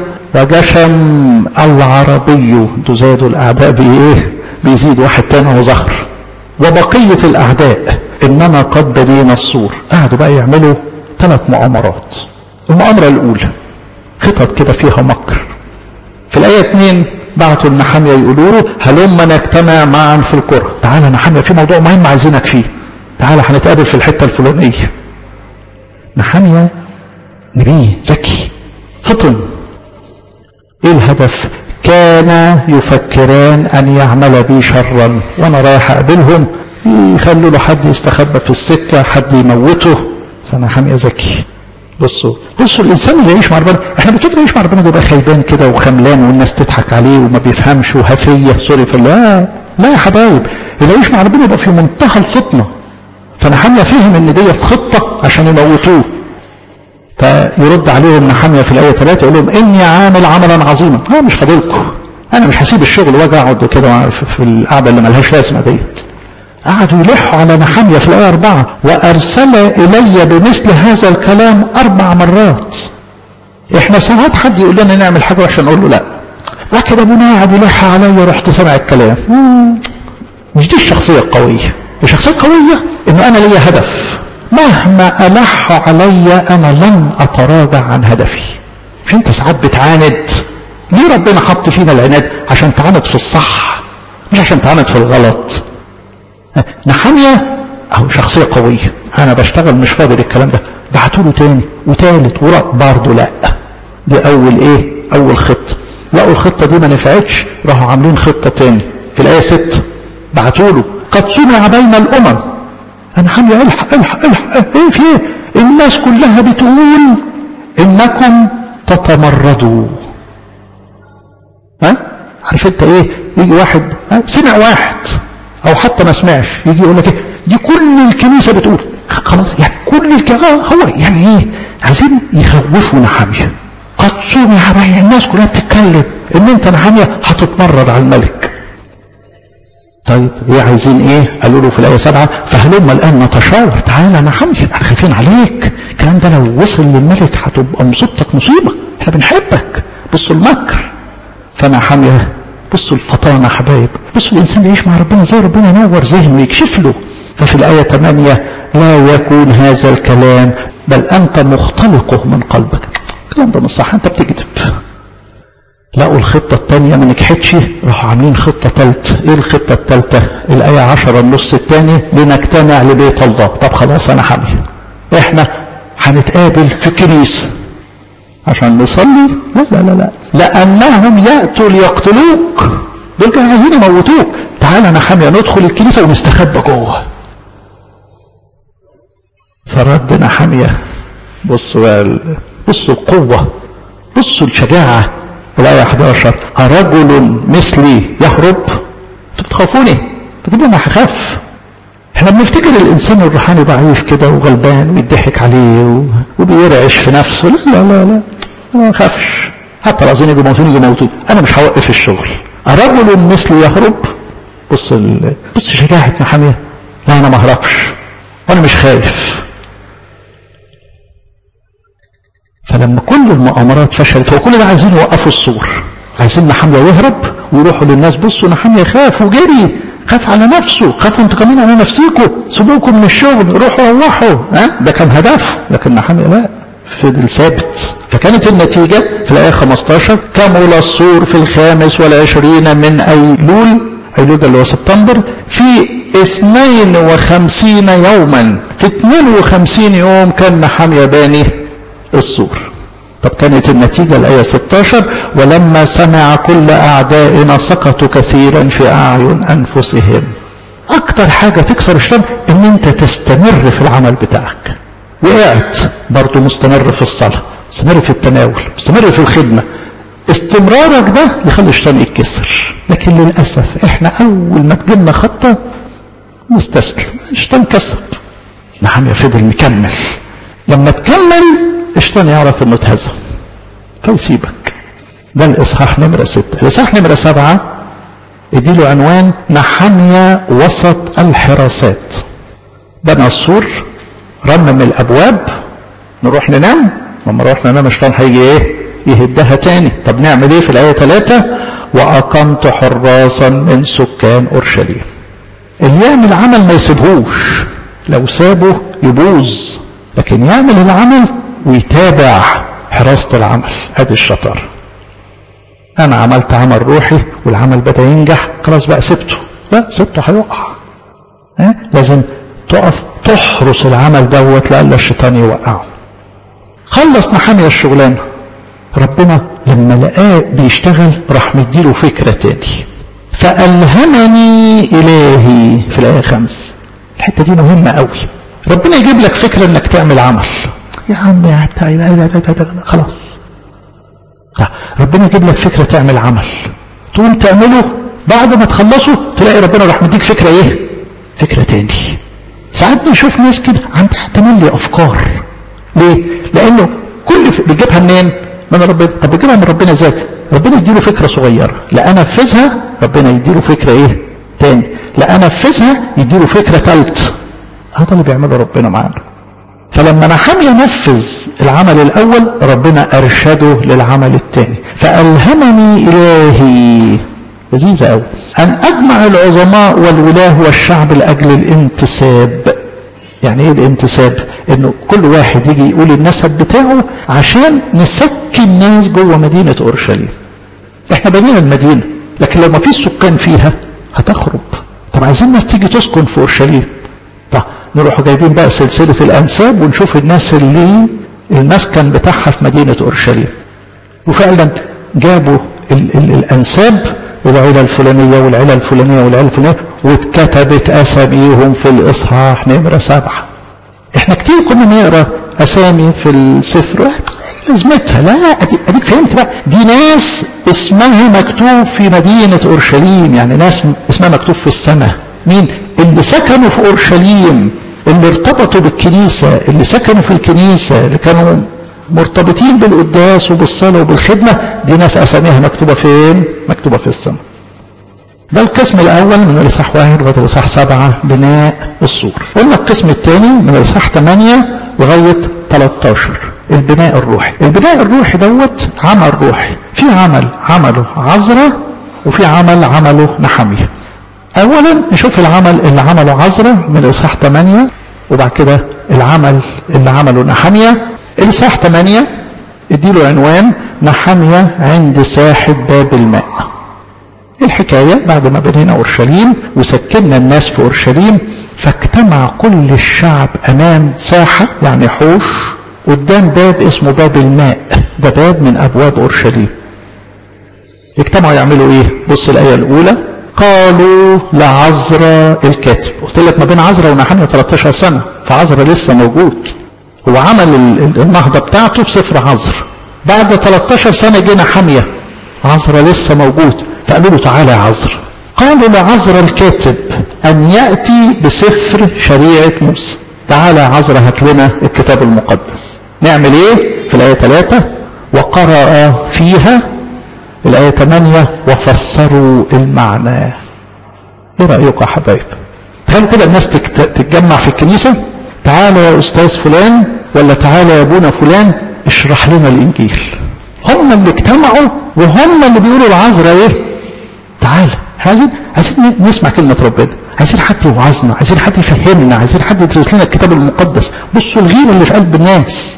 وجشم العربي تزاد الأعداء بإيه بيزيد واحد تاني وظهر وبقية الأعداء إننا قد بنينا السور قعدوا بقى يعملوا ثلاث مؤامرات المؤامرة الأولى خطط كده فيها مكر في الآية 2 بعتوا لنحامية يقولوا له هلما نجتمع معا في القرى تعالى نحامية في موضوع مهم عايزينك فيه تعالى هنتقابل في الحتة الفلانية نحامية نبيه ذكي فطن ايه الهدف كان يفكران ان يعمل بي شرا وانا رايح اقابلهم يخلوا له حد يستخبى في السكة حد يموته فانا حامية ذكي بصوا بصوا الانسان اللي يعيش مع ربنا احنا بكده يعيش مع ربنا بيبقى خيبان كده وخملان والناس تضحك عليه وما بيفهمش وهفيه سوري في لا لا يا حبايب اللي يعيش مع ربنا يبقى في منتهى الفطنه فانا حاميه فهم ان ديت خطه عشان يموتوه فيرد عليهم نحاميه في الايه 3 يقول لهم اني عامل عملا عظيما اه مش فاضلكم انا مش هسيب الشغل واجي اقعد كده في القعده اللي ملهاش لازمه ديت قعدوا يلحوا على نحامية في الآية أربعة وأرسل إلي بمثل هذا الكلام أربع مرات إحنا ساعات حد يقول لنا نعمل حاجة عشان نقول له لا لكن أبونا قاعد يلح عليا رحت سمع الكلام مش دي الشخصية القوية الشخصية القوية إنه أنا ليا هدف مهما ألح علي أنا لن أتراجع عن هدفي مش أنت ساعات بتعاند ليه ربنا حط فينا العناد عشان تعاند في الصح مش عشان تعاند في الغلط نحامية أهو شخصية قوية أنا بشتغل مش فاضي للكلام ده بعتوا له تاني وتالت ورابع برضه لا دي أول إيه؟ أول خطة لقوا الخطة دي ما نفعتش راحوا عاملين خطة تاني في الآية 6 بعتوا له قد سمع بين الأمم أنا حامية الحق الحق الحق إيه في إيه؟ الناس كلها بتقول إنكم تتمردوا ها؟ عارف أنت إيه؟ يجي واحد ها؟ سمع واحد او حتى ما سمعش يجي يقول لك ايه دي كل الكنيسه بتقول خلاص يعني كل الكنيسه هو يعني ايه عايزين يخوفوا نحاميه قد سمع بين الناس كلها بتتكلم ان انت نحاميه هتتمرد على الملك طيب ايه عايزين ايه قالوا له في الايه سبعة فهلما الان نتشاور تعالى نحاميه احنا خايفين عليك الكلام ده لو وصل للملك هتبقى مصيبتك مصيبه احنا بنحبك بصوا المكر فنحاميه بصوا الفطانة حبايب بصوا الإنسان يعيش مع ربنا زي ربنا ينور ذهنه ويكشف له ففي الآية 8 لا يكون هذا الكلام بل أنت مختلقه من قلبك الكلام ده مش صح أنت بتكذب لقوا الخطة الثانية ما نجحتش راحوا عاملين خطة ثالثة ايه الخطة الثالثة الآية 10 النص الثاني لنجتمع لبيت الله طب خلاص أنا حامي احنا هنتقابل في الكنيسة عشان نصلي لا لا لا لا لأنهم يأتوا ليقتلوك دول كانوا عايزين يموتوك تعال أنا حامية ندخل الكنيسة ونستخبى جوه فردنا حامية بصوا بقى بصوا القوة بصوا الشجاعة الآية 11 أرجل مثلي يهرب انتوا بتخافوني تقولوا أنا هخاف احنا بنفتكر الانسان الروحاني ضعيف كده وغلبان ويضحك عليه وبيرعش في نفسه لا لا لا لا ما خافش حتى لو عايزين يجوا موتوني يجوا موتوني انا مش هوقف الشغل رجل مثلي يهرب بص ال... بص شجاعة نحامية لا انا ما اهربش وانا مش خايف فلما كل المؤامرات فشلت هو كل ده عايزين يوقفوا السور عايزين نحامية يهرب ويروحوا للناس بصوا نحامية خاف وجري خاف على نفسه خافوا انتوا كمان على نفسيكم سيبوكم من الشغل روحوا روحوا ها ده كان هدفه لكن نحامية لا فضل ثابت فكانت النتيجة في الآية 15 كمل السور في الخامس والعشرين من أيلول أيلول ده اللي هو سبتمبر في 52 يوما في 52 يوم كان نحامية باني السور طب كانت النتيجة الآية 16 ولما سمع كل أعدائنا سقطوا كثيرا في أعين أنفسهم أكتر حاجة تكسر الشر إن أنت تستمر في العمل بتاعك وقعت برضه مستمر في الصلاة مستمر في التناول مستمر في الخدمة استمرارك ده يخلي الشيطان يتكسر لكن للأسف احنا أول ما تجيلنا خطة نستسلم الشيطان كسب نعم يا فضل مكمل لما تكمل الشيطان يعرف انه اتهزم فيسيبك ده الاصحاح نمرة ستة الاصحاح نمرة سبعة اديله عنوان نحمية وسط الحراسات بنى السور رمم الابواب نروح ننام لما نروح ننام الشيطان هيجي ايه يهدها تاني طب نعمل ايه في الايه ثلاثة واقمت حراسا من سكان اورشليم اللي يعمل عمل ما يسيبهوش لو سابه يبوظ لكن يعمل العمل ويتابع حراسة العمل هذه الشطارة أنا عملت عمل روحي والعمل بدأ ينجح خلاص بقى سبته لا سبته هيقع ها؟ لازم تقف تحرس العمل دوت لألا الشيطان يوقعه خلص نحامية الشغلانة ربنا لما لقاه بيشتغل راح مديله فكرة تاني فألهمني إلهي في الآية خمس الحتة دي مهمة قوي ربنا يجيب لك فكرة انك تعمل عمل يا عم يا بتاعي خلاص ربنا يجيب لك فكرة تعمل عمل تقوم تعمله بعد ما تخلصه تلاقي ربنا راح مديك فكرة ايه فكرة تاني ساعات نشوف ناس كده عندها تملي افكار ليه لانه كل ف... بيجيبها منين من ربنا طب بيجيبها من ربنا ازاي ربنا يديله فكرة صغيرة لا انفذها ربنا يديله فكرة ايه تاني لا انفذها يديله فكرة تالت هذا اللي بيعمله ربنا معانا فلما نحم ينفذ العمل الأول ربنا أرشده للعمل الثاني فألهمني إلهي لذيذة أوي أن أجمع العظماء والولاة والشعب لأجل الانتساب يعني ايه الانتساب انه كل واحد يجي يقول النسب بتاعه عشان نسكن ناس جوه مدينة اورشليم احنا بنينا المدينة لكن لو ما فيش سكان فيها هتخرب طب عايزين ناس تيجي تسكن في اورشليم طب نروح جايبين بقى سلسلة الأنساب ونشوف الناس اللي المسكن بتاعها في مدينة أورشليم وفعلا جابوا ال ال الأنساب العيلة الفلانية والعيلة الفلانية والعيلة الفلانية واتكتبت أساميهم في الإصحاح نمرة سبعة احنا كتير كنا نقرا أسامي في السفر لازمتها لا اديك فهمت بقى دي ناس اسمها مكتوب في مدينة أورشليم يعني ناس اسمها مكتوب في السماء مين اللي سكنوا في اورشليم اللي ارتبطوا بالكنيسة اللي سكنوا في الكنيسة اللي كانوا مرتبطين بالقداس وبالصلاة وبالخدمة دي ناس أساميها مكتوبة فين؟ مكتوبة في السماء. ده القسم الأول من الإصحاح واحد لغاية الإصحاح سبعة بناء السور. قلنا القسم الثاني من الإصحاح 8 لغاية 13 البناء الروحي. البناء الروحي دوت عمل روحي. في عمل عمله عذرة وفي عمل عمله نحمية. اولا نشوف العمل اللي عمله عزرة من الاصحاح 8 وبعد كده العمل اللي عمله نحمية الاصحاح 8 اديله عنوان نحمية عند ساحة باب الماء الحكاية بعد ما بنينا اورشليم وسكننا الناس في اورشليم فاجتمع كل الشعب امام ساحة يعني حوش قدام باب اسمه باب الماء ده باب من ابواب اورشليم اجتمعوا يعملوا ايه بص الايه الاولى قالوا لعزرا الكاتب قلت لك ما بين عزرا ونحمية 13 سنة فعزرا لسه موجود هو عمل النهضة بتاعته في سفر عزر بعد 13 سنة جه نحمية عزرا لسه موجود فقالوا له تعالى يا عزر قالوا لعزرا الكاتب أن يأتي بسفر شريعة موسى تعالى يا عزرا هات لنا الكتاب المقدس نعمل ايه في الآية 3 وقرأ فيها الآية 8 وفسروا المعنى ايه رأيكم يا حبايب تخيلوا كده الناس تتجمع في الكنيسة تعالى يا أستاذ فلان ولا تعالى يا أبونا فلان اشرح لنا الإنجيل هم اللي اجتمعوا وهم اللي بيقولوا العذراء ايه تعالى عايزين عايزين نسمع كلمة ربنا عايزين حد يوعظنا عايزين حد يفهمنا عايزين حد يدرس لنا الكتاب المقدس بصوا الغيرة اللي في قلب الناس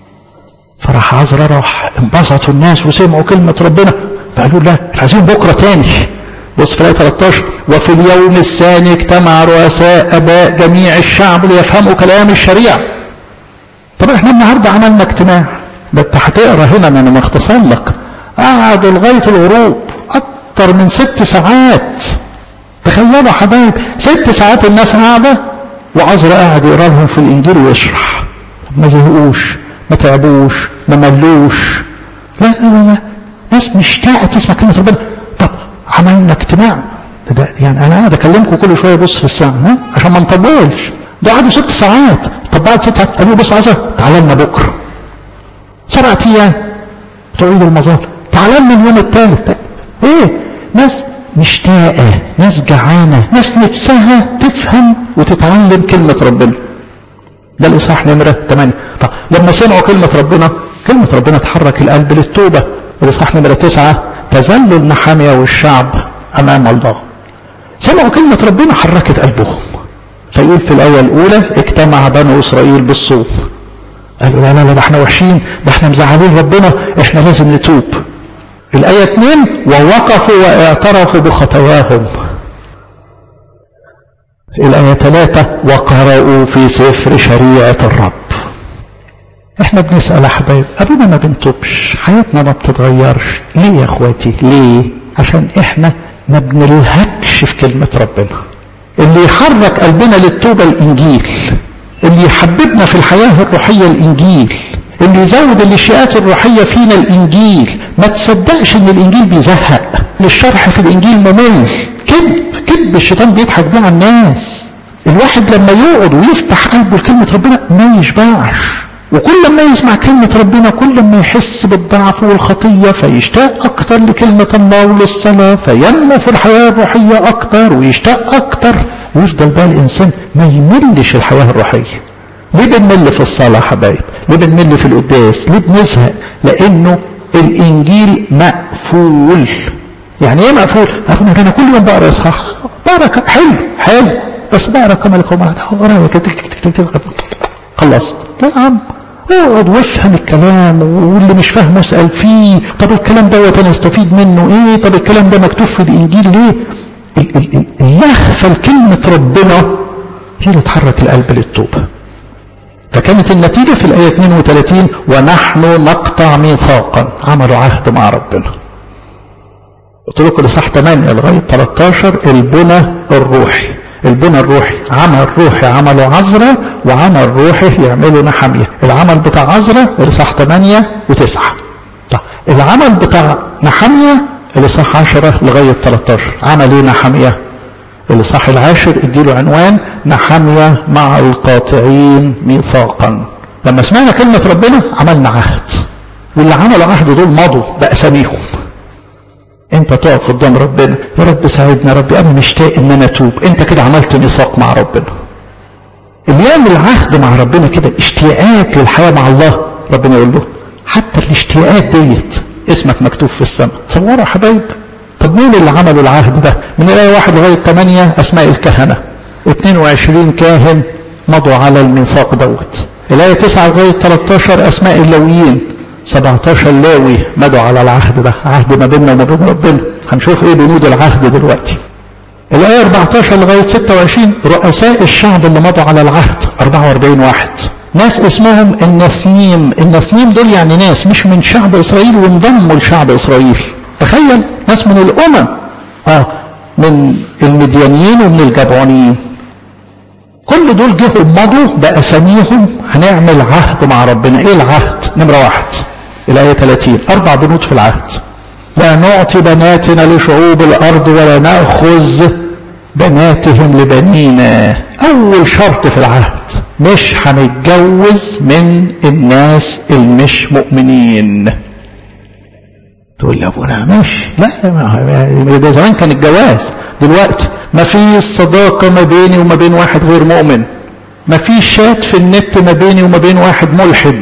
فراح عذرا راح انبسطوا الناس وسمعوا كلمة ربنا فقالوا لا عايزين بكرة تاني بص في الآية 13 وفي اليوم الثاني اجتمع رؤساء أباء جميع الشعب ليفهموا كلام الشريعة طب احنا النهاردة عملنا اجتماع ده انت هتقرا هنا انا مختصر لك قعدوا لغاية الغروب أكتر من ست ساعات تخيلوا حبايب ست ساعات الناس قاعدة وعذرا قاعد يقرا لهم في الإنجيل ويشرح ما زهقوش ما تعبوش ما ملوش لا لا لا ناس مشتاقة تسمع كلمة ربنا طب عملنا اجتماع ده, ده يعني انا قاعد اكلمكم كل شويه بص في الساعه ها عشان ما نطولش ده قعدوا ست ساعات طب بعد ست ساعات قالوا بصوا عايزه تعالى لنا بكره سبعة ايام تعيدوا المظاهر تعالى لنا اليوم الثالث ايه ناس مشتاقه ناس جعانه ناس نفسها تفهم وتتعلم كلمه ربنا ده الاصحاح نمره 8 طب لما سمعوا كلمه ربنا كلمه ربنا تحرك القلب للتوبه الاصحاح نمره 9 تذلل نحاميه والشعب امام الله سمعوا كلمة ربنا حركت قلبهم فيقول في الآية الأولى اجتمع بنو إسرائيل بالصوم قالوا لا لا لا ده احنا وحشين ده احنا مزعلين ربنا احنا لازم نتوب الآية اتنين ووقفوا واعترفوا بخطاياهم الآية ثلاثة وقرأوا في سفر شريعة الرب احنا بنسأل يا حبايب ابونا ما بنتوبش حياتنا ما بتتغيرش ليه يا اخواتي ليه عشان احنا ما بنلهكش في كلمة ربنا اللي يحرك قلبنا للتوبة الانجيل اللي يحببنا في الحياة الروحية الانجيل اللي يزود الاشياءات الروحية فينا الانجيل ما تصدقش ان الانجيل بيزهق الشرح في الانجيل ممل كذب كذب الشيطان بيضحك بيه على الناس الواحد لما يقعد ويفتح قلبه لكلمة ربنا ما يشبعش وكل ما يسمع كلمة ربنا كل ما يحس بالضعف والخطية فيشتاق أكتر لكلمة الله وللصلاة فينمو في الحياة الروحية أكتر ويشتاق أكتر ويفضل بقى الإنسان ما يملش الحياة الروحية ليه بنمل في الصلاة حبايب ليه بنمل في القداس ليه بنزهق لأنه الإنجيل مقفول يعني ايه مقفول؟ أبونا ده أنا كل يوم بقرا إصحاح بقرا حلو حلو بس بقرا كما لكم أقرا كده خلصت لا يا عم اقعد وافهم الكلام واللي مش فاهمه اسال فيه طب الكلام دوت انا استفيد منه ايه طب الكلام ده مكتوب في الانجيل ليه اللهفه لكلمه ربنا هي اللي تحرك القلب للتوبه فكانت النتيجه في الايه 32 ونحن نقطع ميثاقا عملوا عهد مع ربنا قلت لكم لصح 8 لغايه 13 البنى الروحي البنى الروحي عمل روحي عملوا عزرة وعمل روحي يعملوا نحمية العمل بتاع عزرة الإصحاح 8 و9 طيب العمل بتاع نحمية الإصحاح 10 لغاية 13 عمل ايه نحمية الإصحاح العاشر اديله عنوان نحمية مع القاطعين ميثاقا لما سمعنا كلمة ربنا عملنا عهد واللي عملوا عهد دول مضوا بأساميهم انت تقف قدام ربنا يا رب ساعدنا يا رب انا مشتاق ان انا اتوب انت كده عملت ميثاق مع ربنا اللي يعمل عهد مع ربنا كده اشتياقات للحياه مع الله ربنا يقول له حتى الاشتياقات ديت اسمك مكتوب في السماء تصوروا يا حبايب طب مين اللي عملوا العهد ده من الايه واحد لغايه 8 اسماء الكهنه 22 كاهن مضوا على الميثاق دوت الايه 9 لغايه 13 اسماء اللويين 17 لاوي مدوا على العهد ده عهد ما بيننا وما بين ربنا هنشوف ايه بنود العهد دلوقتي الآية 14 لغاية 26 رؤساء الشعب اللي مضوا على العهد 44 واحد ناس اسمهم النثنيم النثنيم دول يعني ناس مش من شعب إسرائيل وانضموا لشعب إسرائيل تخيل ناس من الأمم آه من المديانيين ومن الجبعونيين كل دول جهوا مضوا بأساميهم هنعمل عهد مع ربنا ايه العهد نمرة واحد الآية 30 أربع بنود في العهد لا نعطي بناتنا لشعوب الأرض ولا نأخذ بناتهم لبنينا أول شرط في العهد مش هنتجوز من الناس المش مؤمنين تقول لي ابونا ماشي لا ما ده زمان كان الجواز دلوقتي ما في صداقة ما بيني وما بين واحد غير مؤمن ما في شات في النت ما بيني وما بين واحد ملحد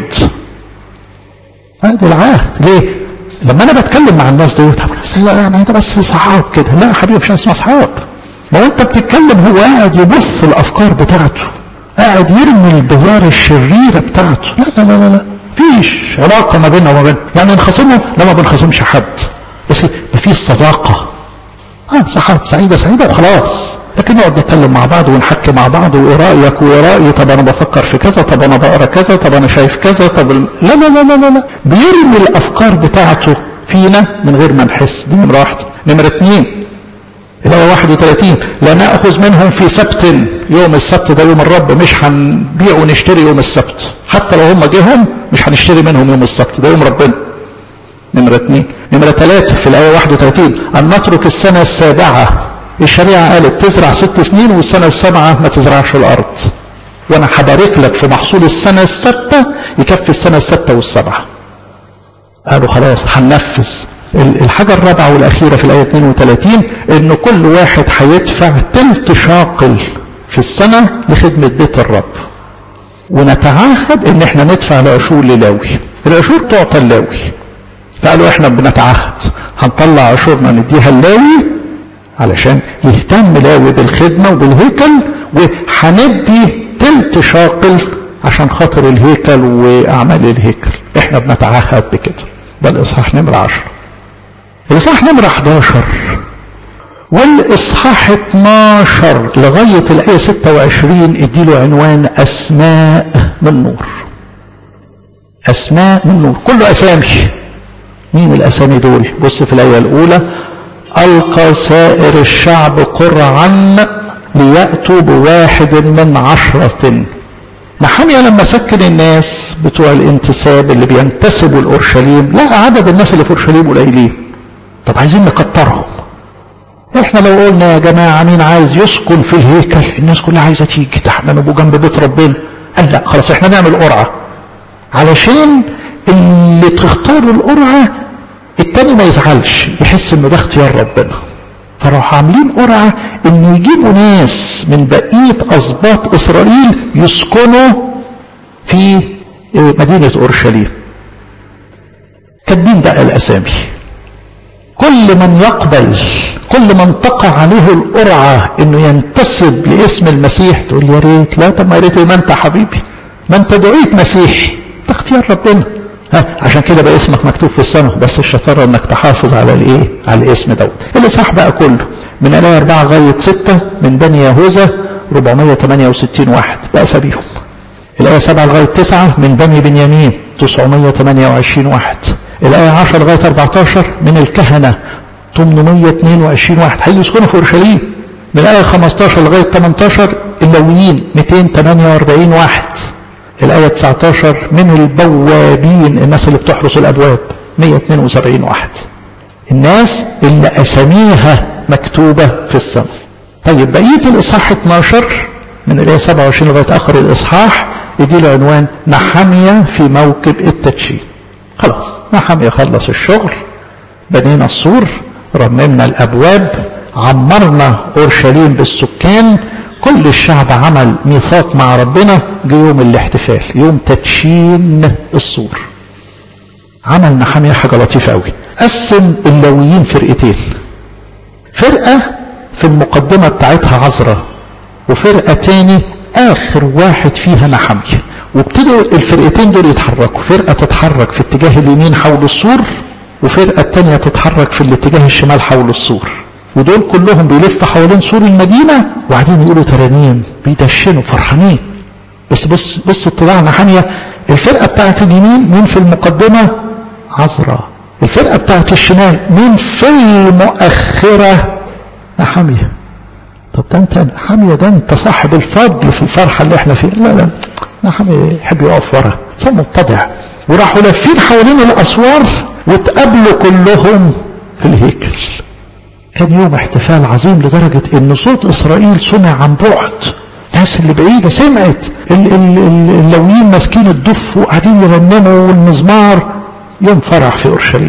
هذا العهد ليه لما انا بتكلم مع الناس دول لا يعني انت بس صحاب كده لا يا حبيبي مش اسمها اصحاب ما هو انت بتتكلم هو قاعد يبص الافكار بتاعته قاعد يرمي البذار الشريره بتاعته لا لا لا لا فيش علاقه ما بيننا وما بين يعني نخاصمه لا ما بنخاصمش حد بس ما فيش صداقه اه صحاب سعيده سعيده وخلاص لكن نقعد نتكلم مع بعض ونحكي مع بعض وايه رايك وايه رايي طب انا بفكر في كذا طب انا بقرا كذا طب انا شايف كذا طب لا لا لا لا لا, لا. بيرمي الافكار بتاعته فينا من غير ما نحس دي نمره واحده نمره اثنين الآية 31 لا نأخذ منهم في سبت يوم السبت ده يوم الرب مش هنبيع ونشتري يوم السبت حتى لو هم جيهم مش هنشتري منهم يوم السبت ده يوم ربنا نمرة اثنين نمرة ثلاثة في الآية 31 أن نترك السنة السابعة الشريعة قالت تزرع ست سنين والسنة السابعة ما تزرعش الأرض وأنا هبارك لك في محصول السنة الستة يكفي السنة الستة والسبعة قالوا خلاص هننفذ الحاجة الرابعة والأخيرة في الآية 32 إن كل واحد هيدفع تلت شاقل في السنة لخدمة بيت الرب ونتعهد إن إحنا ندفع العشور للاوي العشور تعطى اللاوي فقالوا إحنا بنتعهد هنطلع عشورنا نديها اللاوي علشان يهتم لاوي بالخدمة وبالهيكل وهندي تلت شاقل عشان خاطر الهيكل وأعمال الهيكل احنا بنتعهد بكده ده الإصحاح نمرة 10 الإصحاح نمرة 11 والإصحاح 12 لغاية الآية 26 اديله عنوان أسماء من نور أسماء من نور كله أسامي مين الأسامي دول بص في الآية الأولى ألقى سائر الشعب قرعا ليأتوا بواحد من عشرة نحمية لما سكن الناس بتوع الانتساب اللي بينتسبوا لأورشليم لا عدد الناس اللي في أورشليم قليلين طب عايزين نكترهم احنا لو قلنا يا جماعة مين عايز يسكن في الهيكل الناس كلها عايزة تيجي ده احنا نبقوا جنب بيت ربنا قال لا خلاص احنا نعمل قرعة علشان اللي تختاروا القرعة التاني ما يزعلش يحس انه ده اختيار ربنا فراحوا عاملين قرعة ان يجيبوا ناس من بقية اسباط اسرائيل يسكنوا في مدينة اورشليم كاتبين بقى الاسامي كل من يقبل كل من تقع عليه القرعة انه ينتسب لاسم المسيح تقول يا ريت لا طب ما يا ريت ما انت حبيبي ما انت دعيت مسيحي ده اختيار ربنا ها عشان كده بقى اسمك مكتوب في السماء بس الشطاره انك تحافظ على الايه على الاسم دوت الاصحاح بقى كله من الايه 4 لغايه 6 من بني يهوذا 468 واحد باسابيهم الايه 7 لغايه 9 من بني بنيامين 928 واحد الايه 10 لغايه 14 من الكهنه 822 واحد هيسكنوا في اورشليم من الايه 15 لغايه 18 اللويين 248 واحد الآية 19 من البوابين الناس اللي بتحرس الأبواب 172 واحد الناس اللي أساميها مكتوبة في السماء طيب بقية الإصحاح 12 من الآية 27 لغاية آخر الإصحاح يدي له عنوان نحمية في موكب التدشين خلاص نحمية خلص الشغل بنينا السور رممنا الأبواب عمرنا أورشليم بالسكان كل الشعب عمل ميثاق مع ربنا جه يوم الاحتفال يوم تدشين السور عمل نحامية حاجة لطيفة قوي قسم اللويين فرقتين فرقة في المقدمة بتاعتها عذراء وفرقة تاني آخر واحد فيها نحامية وابتدوا الفرقتين دول يتحركوا فرقة تتحرك في اتجاه اليمين حول السور وفرقة تانية تتحرك في الاتجاه الشمال حول السور ودول كلهم بيلفوا حوالين سور المدينة وقاعدين يقولوا ترانيم بيدشنوا فرحانين بس بص بص اتباع نحامية الفرقة بتاعت اليمين مين في المقدمة عذراء الفرقة بتاعت الشمال مين في المؤخرة نحامية طب ده انت نحامية ده انت صاحب الفضل في الفرحة اللي احنا فيها لا لا نحامية يحب يقف ورا صار متضع وراحوا لافين حوالين الاسوار واتقابلوا كلهم في الهيكل كان يوم احتفال عظيم لدرجة ان صوت اسرائيل سمع عن بعد الناس اللي بعيدة سمعت اللويين ماسكين الدف وقاعدين يرنموا والمزمار يوم فرح في اورشليم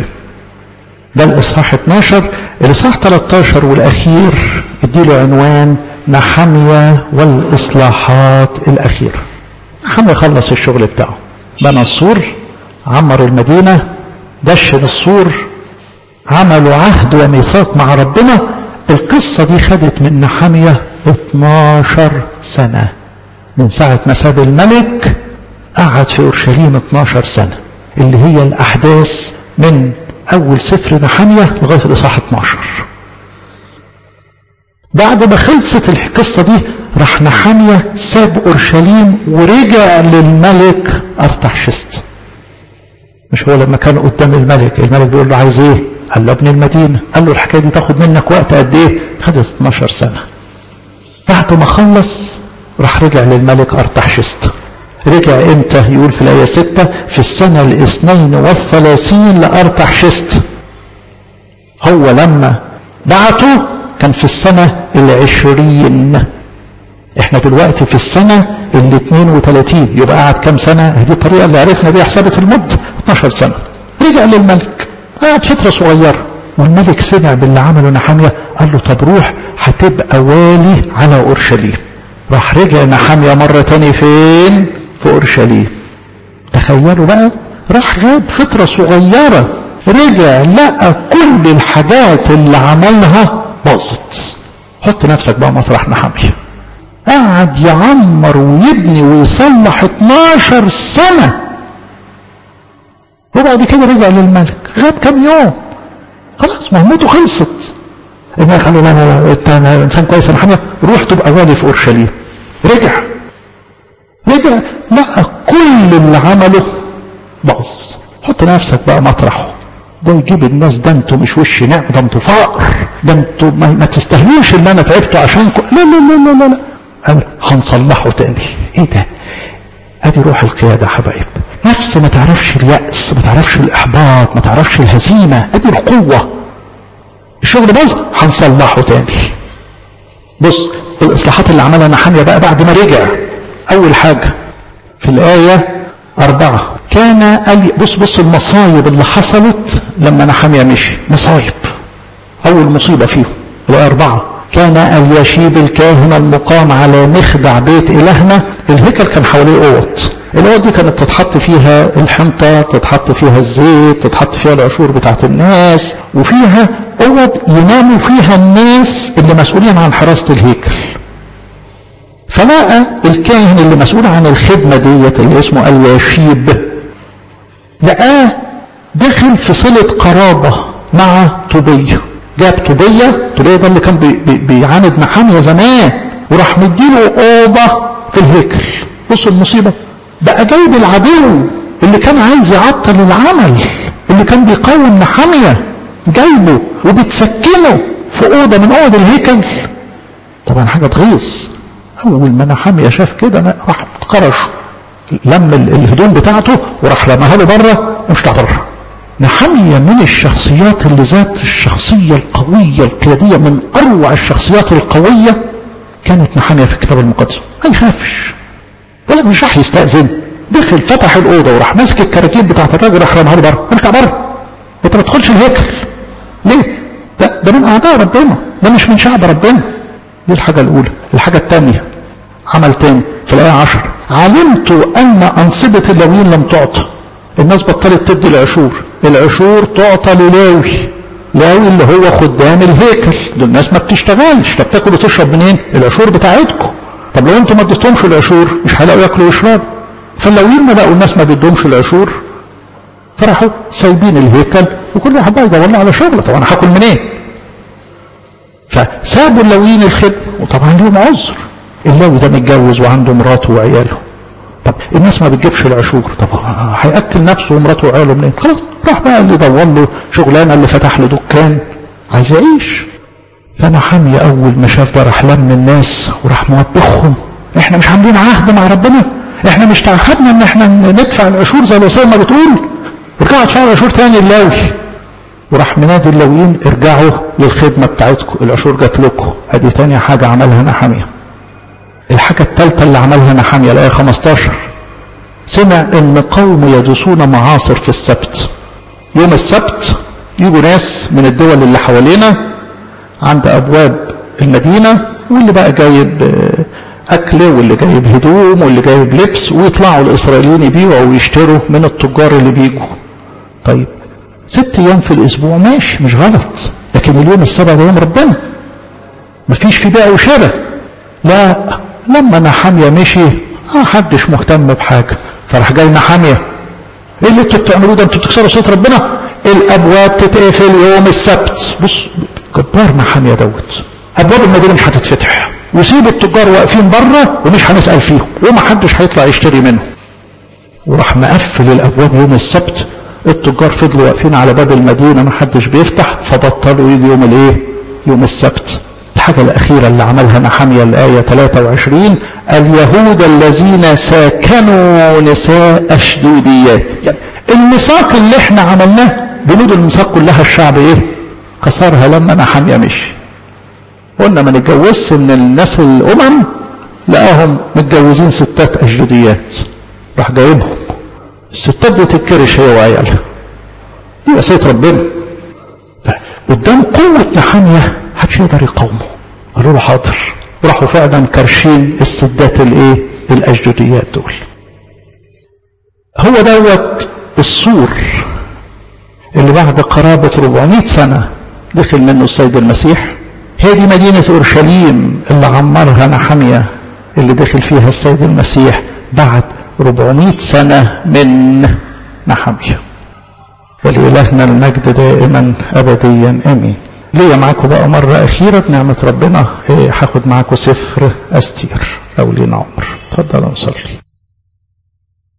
ده الاصحاح 12 الاصحاح 13 والاخير اديله عنوان نحمية والاصلاحات الاخيرة نحمية خلص الشغل بتاعه بنى السور عمر المدينة دشن السور عملوا عهد وميثاق مع ربنا القصة دي خدت من نحمية 12 سنة من ساعة ما ساب الملك قعد في أورشليم 12 سنة اللي هي الأحداث من أول سفر نحمية لغاية الإصحاح 12 بعد ما خلصت القصة دي راح نحمية ساب أورشليم ورجع للملك أرتحشست مش هو لما كان قدام الملك الملك بيقول له عايز ايه قال له ابن المدينة قال له الحكاية دي تاخد منك وقت قد ايه خدت 12 سنة بعد ما خلص راح رجع للملك أرتحشست رجع امتى يقول في الآية 6 في السنة الاثنين والثلاثين لأرتحشست هو لما بعته كان في السنة العشرين احنا دلوقتي في السنة ال 32 يبقى قعد كام سنة دي الطريقة اللي عرفنا بيها حسابة المدة 12 سنة رجع للملك قعد فترة صغيرة والملك سمع باللي عمله نحامية قال له طب روح هتبقى والي على أورشليم راح رجع نحامية مرة تاني فين في أورشليم تخيلوا بقى راح غاب فترة صغيرة رجع لقى كل الحاجات اللي عملها باظت حط نفسك بقى مطرح نحمية قعد يعمر ويبني ويصلح 12 سنة وبعد كده رجع للملك غاب كام يوم خلاص مهمته خلصت الملك قال له لا لا لا انت انسان كويس يا محمد روح تبقى والي في اورشليم رجع رجع لقى كل اللي عمله باظ حط نفسك بقى مطرحه ده يجيب الناس ده انتوا مش وش نعم ده انتوا فقر ده انتوا ما, ما تستاهلوش اللي انا تعبته عشانكم لا لا لا لا لا لا قال هنصلحه تاني ايه ده ادي روح القيادة يا حبايب نفس ما تعرفش اليأس ما تعرفش الإحباط ما تعرفش الهزيمة ادي القوة الشغل باظ هنصلحه تاني بص الإصلاحات اللي عملها نحمية بقى بعد ما رجع أول حاجة في الآية أربعة كان ألي بص بص المصايب اللي حصلت لما نحمية مشي مصايب أول مصيبة فيهم الآية أربعة كان اليشيب الكاهن المقام على مخدع بيت إلهنا الهيكل كان حواليه أوض الأوض دي كانت تتحط فيها الحنطة تتحط فيها الزيت تتحط فيها العشور بتاعت الناس وفيها أوض يناموا فيها الناس اللي مسؤولين عن حراسة الهيكل فلقى الكاهن اللي مسؤول عن الخدمة ديت اللي اسمه اليشيب لقاه دخل في صلة قرابة مع طوبية جاب طوبية طوبية ده اللي كان بي بي بيعاند محامية زمان وراح مديله أوضة في الهيكل بصوا المصيبة بقى جايب العدو اللي كان عايز يعطل العمل اللي كان بيقاوم محامية جايبه وبتسكنه في أوضة من أوض الهيكل طبعا حاجة تغيظ أول ما نحامية شاف كده راح قرشه لم الهدوم بتاعته وراح رماها له بره مش بتاع بره نحمية من الشخصيات اللي ذات الشخصية القوية القيادية من أروع الشخصيات القوية كانت نحمية في الكتاب المقدس ما يخافش ولا مش راح يستأذن دخل فتح الأوضة وراح ماسك الكراكيب بتاعت الراجل راح رماها له بره مش بتاع بره انت ما تدخلش الهيكل ليه؟ ده, ده من أعداء ربنا ده مش من شعب ربنا دي الحاجة الأولى الحاجة الثانية عمل تاني في الآية 10 علمت أن أنصبة اللاويين لم تعطى الناس بطلت تدي العشور العشور تعطى للاوي لاوي اللي هو خدام الهيكل دول الناس ما بتشتغلش طب تاكل وتشرب منين العشور بتاعتكم طب لو انتوا ما اديتهمش العشور مش هيلاقوا ياكلوا ويشربوا فاللاويين ما لقوا الناس ما بيدهمش العشور فراحوا سايبين الهيكل وكل واحد بقى يدور له على شغله طب انا هاكل منين فسابوا اللاويين الخدمه وطبعا ليهم عذر اللاوي ده متجوز وعنده مراته وعياله طب الناس ما بتجيبش العشور طب هياكل نفسه ومراته وعياله منين خلاص راح بقى اللي دور له شغلانه اللي فتح له دكان عايز يعيش فانا حامي اول ما شاف ده راح لم الناس وراح موبخهم احنا مش عاملين عهد مع ربنا احنا مش تعهدنا ان احنا ندفع العشور زي الوصيه ما بتقول ارجعوا ادفعوا العشور تاني اللاوي وراح منادي اللاويين ارجعوا للخدمه بتاعتكم العشور جات لكم ادي تاني حاجه عملها نحاميه الحاجة الثالثة اللي عملها نحامية الآية 15 سمع ان قوم يدوسون معاصر في السبت يوم السبت يجوا ناس من الدول اللي حوالينا عند ابواب المدينة واللي بقى جايب اكل واللي جايب هدوم واللي جايب لبس ويطلعوا الاسرائيليين يبيعوا ويشتروا من التجار اللي بيجوا طيب ست ايام في الاسبوع ماشي مش غلط لكن اليوم السبت ده يوم ربنا مفيش في بيع وشراء لا لما نحامية مشي ما حدش مهتم بحاجة فراح جاي نحامية ايه اللي انتوا بتعملوه ده انتوا بتكسروا صوت ربنا الابواب تتقفل يوم السبت بص جبار نحامية دوت ابواب المدينة مش هتتفتح وسيب التجار واقفين بره ومش هنسأل فيهم وما حدش هيطلع يشتري منهم وراح مقفل الابواب يوم السبت التجار فضلوا واقفين على باب المدينة ما حدش بيفتح فبطلوا يجي يوم الايه يوم السبت الحاجة الأخيرة اللي عملها نحمية الآية 23 اليهود الذين ساكنوا نساء أشدوديات يعني الميثاق اللي احنا عملناه بنود الميثاق كلها الشعب ايه كسرها لما نحمية مشي قلنا ما نتجوزش من الناس الأمم لقاهم متجوزين ستات أشدوديات راح جايبهم الستات دي تتكرش هي وعيالها دي وصية ربنا قدام قوة نحمية محدش يقدر يقاومه قالوا له حاضر وراحوا فعلا كرشين السدات الايه الاشجريات دول هو دوت السور اللي بعد قرابة 400 سنة دخل منه السيد المسيح هي دي مدينة أورشليم اللي عمرها نحمية اللي دخل فيها السيد المسيح بعد 400 سنة من نحمية ولإلهنا المجد دائما أبديا آمين ليا معاكم بقى مرة أخيرة بنعمة ربنا هاخد معاكم سفر أستير لو لينا عمر تفضلوا نصلي